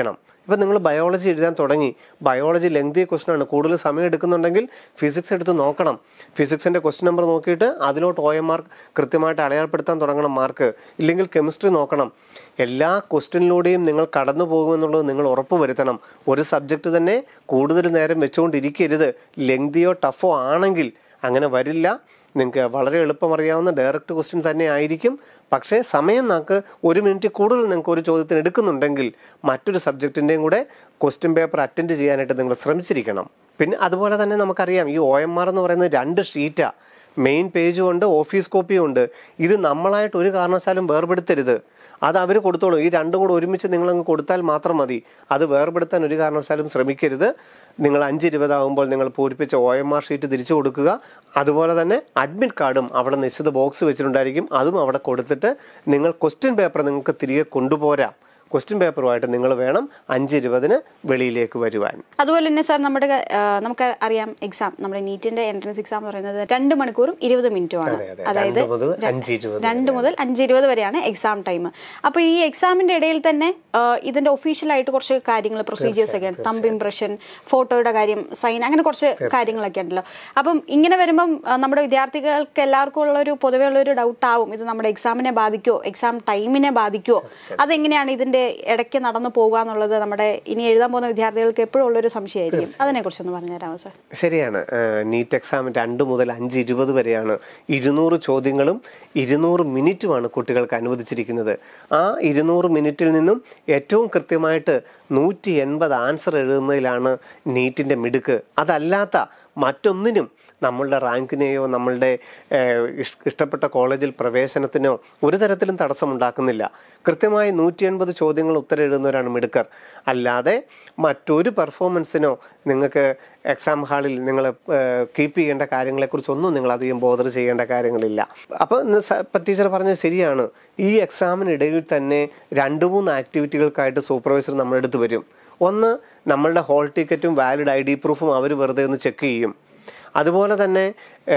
ഇപ്പം നിങ്ങൾ ബയോളജി എഴുതാൻ തുടങ്ങി ബയോളജി ലെങ്തി ക്വസ്റ്റൻ ആണ് കൂടുതൽ സമയം എടുക്കുന്നുണ്ടെങ്കിൽ ഫിസിക്സ് എടുത്ത് നോക്കണം ഫിസിക്സിന്റെ ക്വസ്റ്റ്യൻ നമ്പർ നോക്കിയിട്ട് അതിലോട്ട് ഒ എം മാർക്ക് കൃത്യമായിട്ട് അടയാളപ്പെടുത്താൻ തുടങ്ങണം മാർക്ക് ഇല്ലെങ്കിൽ കെമിസ്ട്രി നോക്കണം എല്ലാ ക്വസ്റ്റ്യനിലൂടെയും നിങ്ങൾ കടന്നു പോകുമെന്നുള്ളത് നിങ്ങൾ ഉറപ്പ് വരുത്തണം ഒരു സബ്ജക്റ്റ് തന്നെ കൂടുതൽ നേരം വെച്ചുകൊണ്ടിരിക്കരുത് ലെങ്തിയോ ടഫോ ആണെങ്കിൽ അങ്ങനെ വരില്ല നിങ്ങൾക്ക് വളരെ എളുപ്പം അറിയാവുന്ന ഡയറക്റ്റ് ക്വസ്റ്റ്യൻ തന്നെ ആയിരിക്കും പക്ഷേ സമയം നമുക്ക് ഒരു മിനിറ്റ് കൂടുതൽ നിങ്ങൾക്ക് ഒരു ചോദ്യത്തിന് എടുക്കുന്നുണ്ടെങ്കിൽ മറ്റൊരു സബ്ജക്റ്റിൻ്റെയും കൂടെ ക്വസ്റ്റ്യൻ പേപ്പർ അറ്റൻഡ് ചെയ്യാനായിട്ട് നിങ്ങൾ ശ്രമിച്ചിരിക്കണം പിന്നെ അതുപോലെ തന്നെ നമുക്കറിയാം ഈ ഒ എം ആർ എന്ന് പറയുന്നത് രണ്ട് ഷീറ്റാണ് മെയിൻ പേജും ഉണ്ട് ഓഫീസ് കോപ്പിയും ഉണ്ട് ഇത് നമ്മളായിട്ട് ഒരു കാരണവശാലും വേർപെടുത്തരുത് അത് അവർ കൊടുത്തോളൂ ഈ രണ്ടും കൂടെ ഒരുമിച്ച് നിങ്ങളങ്ങ് കൊടുത്താൽ മാത്രം മതി അത് വേർപെടുത്താൻ ഒരു കാരണവശാലും ശ്രമിക്കരുത് നിങ്ങൾ അഞ്ച് ഇരുപതാകുമ്പോൾ നിങ്ങൾ പൂരിപ്പിച്ച ഒ എം ആർ ഷീറ്റ് തിരിച്ചു കൊടുക്കുക അതുപോലെ തന്നെ അഡ്മിറ്റ് കാർഡും അവിടെ നിശ്ചിത ബോക്സ് വെച്ചിട്ടുണ്ടായിരിക്കും അതും അവിടെ കൊടുത്തിട്ട് നിങ്ങൾ ക്വസ്റ്റ്യൻ പേപ്പർ നിങ്ങൾക്ക് തിരികെ കൊണ്ടുപോരാം ക്വസ്റ്റ്യൻ പേപ്പറുമായിട്ട് നിങ്ങൾ വേണം അഞ്ച് ഇരുപതിന് വെളിയിലേക്ക് വരുവാൻ
അതുപോലെ തന്നെ സാർ നമ്മുടെ ആ, നമുക്ക് അറിയാം എക്സാം നമ്മുടെ നീറ്റിന്റെ എൻട്രൻസ് എക്സാം എന്ന് പറയുന്നത് രണ്ട് മണിക്കൂറും ഇരുപത് മിനിറ്റുമാണ്
അതെ, അതെ.
അതായത്
രണ്ട് മുതൽ അഞ്ച് ഇരുപത്
രണ്ട് മുതൽ അഞ്ച് ഇരുപത് വരെയാണ് എക്സാം ടൈം അപ്പൊ ഈ എക്സാമിന്റെ ഇടയിൽ തന്നെ ആ, ഇതിന്റെ ഒഫീഷ്യൽ ആയിട്ട് കുറച്ച് കാര്യങ്ങൾ പ്രൊസീജിയേഴ്സ് ഒക്കെ ഉണ്ട് തമ്പ് ഇംപ്രഷൻ ഫോട്ടോയുടെ കാര്യം സൈൻ അങ്ങനെ കുറച്ച് കാര്യങ്ങളൊക്കെ ഉണ്ടല്ലോ അപ്പം ഇങ്ങനെ വരുമ്പം ആ, നമ്മുടെ വിദ്യാർത്ഥികൾക്ക് എല്ലാവർക്കും ഉള്ള ഒരു പൊതുവെ ഉള്ള ഒരു ഡൗട്ട് ആവും ഇത് നമ്മുടെ എക്സാമിനെ ബാധിക്കുമോ എക്സാം ടൈമിനെ ബാധിക്കുമോ അതെങ്ങനെയാണ് ഇതിന്റെ ഇടയ്ക്ക് നടന്നു പോകുക എന്നുള്ളത് നമ്മുടെ ഇനി എഴുതാൻ പോകുന്ന വിദ്യാർത്ഥികൾക്ക് എപ്പോഴും ഉള്ളൊരു സംശയമായിരിക്കും അതിനെ കുറിച്ചൊന്ന് പറഞ്ഞുതരാമോ സാർ
ശരിയാണ് നീറ്റ് എക്സാം രണ്ട് മുതൽ അഞ്ച് ഇരുപത് വരെയാണ് ഇരുന്നൂറ് ചോദ്യങ്ങളും ഇരുന്നൂറ് മിനിറ്റുമാണ് കുട്ടികൾക്ക് അനുവദിച്ചിരിക്കുന്നത് ആ ഇരുന്നൂറ് മിനിറ്റിൽ നിന്നും ഏറ്റവും കൃത്യമായിട്ട് നൂറ്റി എൺപത് ആൻസർ എഴുതുന്നതിലാണ് നീറ്റിൻ്റെ മിടുക്ക് അതല്ലാത്ത മറ്റൊന്നിനും നമ്മളുടെ റാങ്കിനെയോ നമ്മളുടെ ഏഹ്, ഇഷ്- ഇഷ്ടപ്പെട്ട കോളേജിൽ പ്രവേശനത്തിനോ ഒരു തരത്തിലും തടസ്സമുണ്ടാക്കുന്നില്ല കൃത്യമായി നൂറ്റി എൺപത് ചോദ്യങ്ങൾ ഉത്തരം എഴുതുന്നവരാണ് മിടുക്കർ അല്ലാതെ മറ്റൊരു പെർഫോമൻസിനോ നിങ്ങൾക്ക് എക്സാം ഹാളിൽ നിങ്ങൾ കീപ്പ് ചെയ്യേണ്ട കാര്യങ്ങളെക്കുറിച്ചൊന്നും നിങ്ങൾ അധികം ബോധർ ചെയ്യേണ്ട കാര്യങ്ങളില്ല അപ്പോൾ ഇപ്പം ടീച്ചർ പറഞ്ഞത് ശരിയാണ് ഈ എക്സാമിനിടയിൽ തന്നെ രണ്ട് മൂന്ന് ആക്ടിവിറ്റികൾക്കായിട്ട് സൂപ്പർവൈസർ നമ്മുടെ അടുത്ത് വരും ഒന്ന് നമ്മളുടെ ഹോൾ ടിക്കറ്റും വാലിഡ് ഐ ഡി പ്രൂഫും അവർ വെറുതെ ഒന്ന് ചെക്ക് ചെയ്യും അതുപോലെ തന്നെ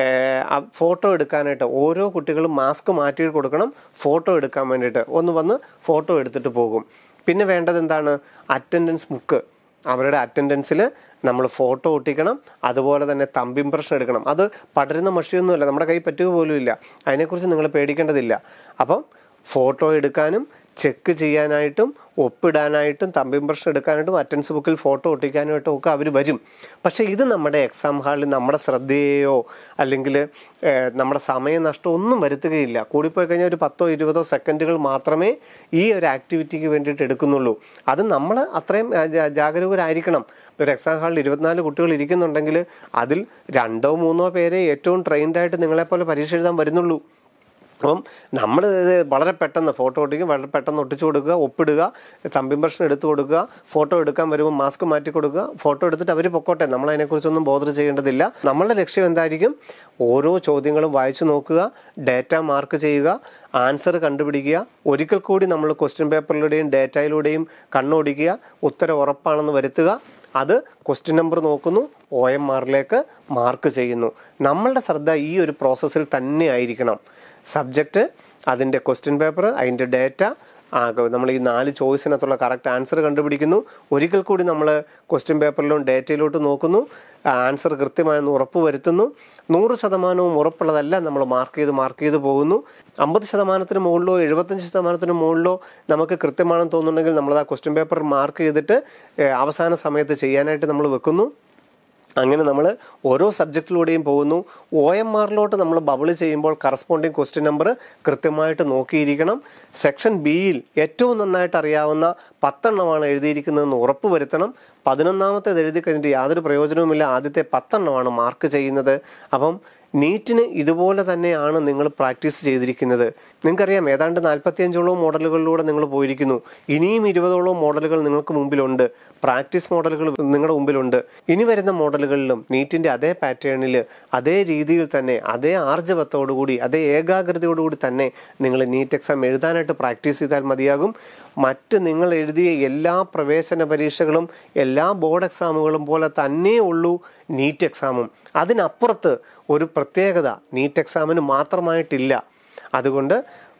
ഫോട്ടോ എടുക്കാനായിട്ട് ഓരോ കുട്ടികളും മാസ്ക് മാറ്റി കൊടുക്കണം ഫോട്ടോ എടുക്കാൻ വേണ്ടിയിട്ട് ഒന്ന് വന്ന് ഫോട്ടോ എടുത്തിട്ട് പോകും പിന്നെ വേണ്ടത് എന്താണ് അറ്റൻഡൻസ് ബുക്ക് അവരുടെ അറ്റൻഡൻസിൽ നമ്മൾ ഫോട്ടോ ഒട്ടിക്കണം അതുപോലെ തന്നെ തമ്പ് ഇംപ്രഷൻ എടുക്കണം അത് പടരുന്ന മഷിയൊന്നുമല്ല നമ്മുടെ കൈ പറ്റുക പോലും ഇല്ല അതിനെക്കുറിച്ച് നിങ്ങൾ പേടിക്കേണ്ടതില്ല അപ്പം ഫോട്ടോ എടുക്കാനും ചെക്ക് ചെയ്യാനായിട്ടും ഒപ്പിടാനായിട്ടും തമ്പ് ഇംപ്രഷൻ എടുക്കാനായിട്ടും അറ്റൻസ് ബുക്കിൽ ഫോട്ടോ ഒട്ടിക്കാനായിട്ടും ഒക്കെ അവർ വരും പക്ഷേ ഇത് നമ്മുടെ എക്സാം ഹാളിൽ നമ്മുടെ ശ്രദ്ധയെയോ അല്ലെങ്കിൽ ഏഹ്, നമ്മുടെ സമയനഷ്ടം ഒന്നും വരുത്തുകയില്ല കൂടിപ്പോയി കഴിഞ്ഞാൽ ഒരു പത്തോ ഇരുപതോ സെക്കൻഡുകൾ മാത്രമേ ഈ ഒരു ആക്ടിവിറ്റിക്ക് വേണ്ടിയിട്ട് എടുക്കുന്നുള്ളൂ അത് നമ്മൾ അത്രയും ആ, ജാ- ജാഗരൂകരായിരിക്കണം ഒരു എക്സാം ഹാളിൽ ഇരുപത്തിനാല് കുട്ടികൾ ഇരിക്കുന്നുണ്ടെങ്കിൽ അതിൽ രണ്ടോ മൂന്നോ പേരെ ഏറ്റവും ട്രെയിൻഡ് ആയിട്ട് നിങ്ങളെപ്പോലെ പരീക്ഷ എഴുതാൻ വരുന്നുള്ളൂ അപ്പം നമ്മൾ ഇത് വളരെ പെട്ടെന്ന് ഫോട്ടോ ഒട്ടിക്കും വളരെ പെട്ടെന്ന് ഒട്ടിച്ചു കൊടുക്കുക ഒപ്പിടുക തമ്പിംപ്രഷൻ എടുത്തു കൊടുക്കുക ഫോട്ടോ എടുക്കാൻ വരുമ്പോൾ മാസ്ക് മാറ്റി കൊടുക്കുക ഫോട്ടോ എടുത്തിട്ട് അവർ പൊക്കോട്ടെ നമ്മൾ അതിനെക്കുറിച്ചൊന്നും ബോധർ ചെയ്യേണ്ടതില്ല നമ്മളുടെ ലക്ഷ്യം എന്തായിരിക്കും ഓരോ ചോദ്യങ്ങളും വായിച്ചു നോക്കുക ഡേറ്റ മാർക്ക് ചെയ്യുക ആൻസർ കണ്ടുപിടിക്കുക ഒരിക്കൽ കൂടി നമ്മൾ ക്വസ്റ്റ്യൻ പേപ്പറിലൂടെയും ഡേറ്റയിലൂടെയും കണ്ണോടിക്കുക ഉത്തരം ഉറപ്പാണെന്ന് വരുത്തുക അത് ക്വസ്റ്റ്യൻ നമ്പർ നോക്കുന്നു ഒ എം ആറിലേക്ക് മാർക്ക് ചെയ്യുന്നു നമ്മളുടെ ശ്രദ്ധ ഈ ഒരു പ്രോസസ്സിൽ തന്നെ ആയിരിക്കണം സബ്ജക്റ്റ് അതിൻ്റെ ക്വസ്റ്റ്യൻ പേപ്പർ അതിൻ്റെ ഡേറ്റ നമ്മൾ ഈ നാല് ചോയ്സിനകത്തുള്ള കറക്റ്റ് ആൻസർ കണ്ടുപിടിക്കുന്നു ഒരിക്കൽ കൂടി നമ്മൾ ക്വസ്റ്റ്യൻ പേപ്പറിലും ഡേറ്റയിലോട്ട് നോക്കുന്നു ആൻസർ കൃത്യമായെന്ന് ഉറപ്പ് വരുത്തുന്നു നൂറ് ശതമാനവും ഉറപ്പുള്ളതല്ല നമ്മൾ മാർക്ക് ചെയ്ത് മാർക്ക് ചെയ്ത് പോകുന്നു അമ്പത് ശതമാനത്തിന് മുകളിലോ എഴുപത്തഞ്ച് ശതമാനത്തിന് മുകളിലോ നമുക്ക് കൃത്യമാണെന്ന് തോന്നുന്നുണ്ടെങ്കിൽ നമ്മൾ ആ ക്വസ്റ്റ്യൻ പേപ്പർ മാർക്ക് ചെയ്തിട്ട് ഏഹ്, അവസാന സമയത്ത് ചെയ്യാനായിട്ട് നമ്മൾ വെക്കുന്നു അങ്ങനെ നമ്മൾ ഓരോ സബ്ജക്റ്റിലൂടെയും പോകുന്നു ഒ എം ആറിലോട്ട് നമ്മൾ ബബിൾ ചെയ്യുമ്പോൾ കറസ്പോണ്ടിങ് ക്വസ്റ്റ്യൻ നമ്പർ കൃത്യമായിട്ട് നോക്കിയിരിക്കണം സെക്ഷൻ ബിയിൽ ഏറ്റവും നന്നായിട്ട് അറിയാവുന്ന പത്തെണ്ണമാണ് എഴുതിയിരിക്കുന്നതെന്ന് ഉറപ്പ് വരുത്തണം പതിനൊന്നാമത്തേത് എഴുതി കഴിഞ്ഞിട്ട് യാതൊരു പ്രയോജനവുമില്ല ആദ്യത്തെ പത്തെണ്ണമാണ് മാർക്ക് ചെയ്യുന്നത് അപ്പം നീറ്റിന് ഇതുപോലെ തന്നെയാണ് നിങ്ങൾ പ്രാക്ടീസ് ചെയ്തിരിക്കുന്നത് നിങ്ങൾക്കറിയാം ഏതാണ്ട് നാൽപ്പത്തിയഞ്ചോളം മോഡലുകളിലൂടെ നിങ്ങൾ പോയിരിക്കുന്നു ഇനിയും ഇരുപതോളം മോഡലുകൾ നിങ്ങൾക്ക് മുമ്പിലുണ്ട് പ്രാക്ടീസ് മോഡലുകൾ നിങ്ങളുടെ മുമ്പിലുണ്ട് ഇനി വരുന്ന മോഡലുകളിലും നീറ്റിന്റെ അതേ പാറ്റേണിൽ അതേ രീതിയിൽ തന്നെ അതേ ആർജവത്തോടുകൂടി അതേ ഏകാഗ്രതയോടുകൂടി തന്നെ നിങ്ങൾ നീറ്റ് എക്സാം എഴുതാനായിട്ട് പ്രാക്ടീസ് ചെയ്താൽ മതിയാകും മറ്റ് നിങ്ങൾ എഴുതിയ എല്ലാ പ്രവേശന പരീക്ഷകളും എല്ലാ ബോർഡ് എക്സാമുകളും പോലെ തന്നെ ഉള്ളൂ നീറ്റ് എക്സാമും അതിനപ്പുറത്ത് ഒരു പ്രത്യേകത നീറ്റ് എക്സാമിന് മാത്രമായിട്ടില്ല അതുകൊണ്ട്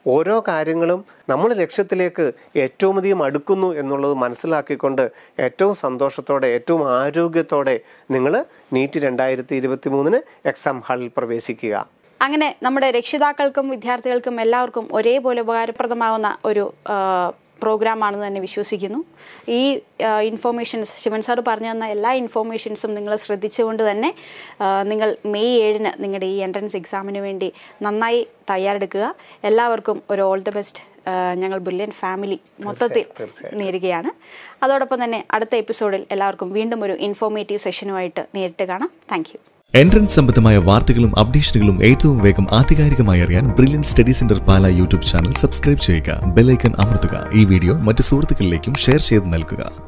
ഓരോ കാര്യങ്ങളും നമ്മൾ ലക്ഷ്യത്തിലേക്ക് ഏറ്റവും അധികം അടുക്കുന്നു എന്നുള്ളത് മനസ്സിലാക്കിക്കൊണ്ട് ഏറ്റവും സന്തോഷത്തോടെ ഏറ്റവും ആരോഗ്യത്തോടെ നിങ്ങൾ നീറ്റ് രണ്ടായിരത്തി ഇരുപത്തി മൂന്നിന് എക്സാം ഹാളിൽ പ്രവേശിക്കുക
അങ്ങനെ നമ്മുടെ രക്ഷിതാക്കൾക്കും വിദ്യാർത്ഥികൾക്കും എല്ലാവർക്കും ഒരേപോലെ ഉപകാരപ്രദമാവുന്ന ഒരു പ്രോഗ്രാം ആണെന്ന് തന്നെ വിശ്വസിക്കുന്നു ഈ ഇൻഫോർമേഷൻസ് ശിവൻ സാർ പറഞ്ഞു തന്ന എല്ലാ ഇൻഫോർമേഷൻസും നിങ്ങൾ ശ്രദ്ധിച്ചുകൊണ്ട് തന്നെ ആ, നിങ്ങൾ മെയ് ഏഴിന് നിങ്ങളുടെ ഈ എൻട്രൻസ് എക്സാമിന് വേണ്ടി നന്നായി തയ്യാറെടുക്കുക എല്ലാവർക്കും ഒരു ഓൾ ദി ബെസ്റ്റ് ഞങ്ങൾ ബുല്യൻ ഫാമിലി മൊത്തത്തിൽ
തീർച്ചയായും.
നേരുകയാണ് അതോടൊപ്പം തന്നെ അടുത്ത എപ്പിസോഡിൽ എല്ലാവർക്കും വീണ്ടും ഒരു ഇൻഫോർമേറ്റീവ് സെഷനുമായിട്ട് നേരിട്ട് കാണാം താങ്ക് യു
എൻട്രൻസ് സംബന്ധമായ വാർത്തകളും അപ്ഡേഷനുകളും ഏറ്റവും വേഗം ആധികാരികമായി അറിയാൻ brilliant study centre Pala YouTube channel subscribe ചെയ്യുക ബെലൈക്കൺ അമർത്തുക ഈ വീഡിയോ മറ്റ് സുഹൃത്തുക്കളിലേക്കും ഷെയർ ചെയ്ത് നൽകുക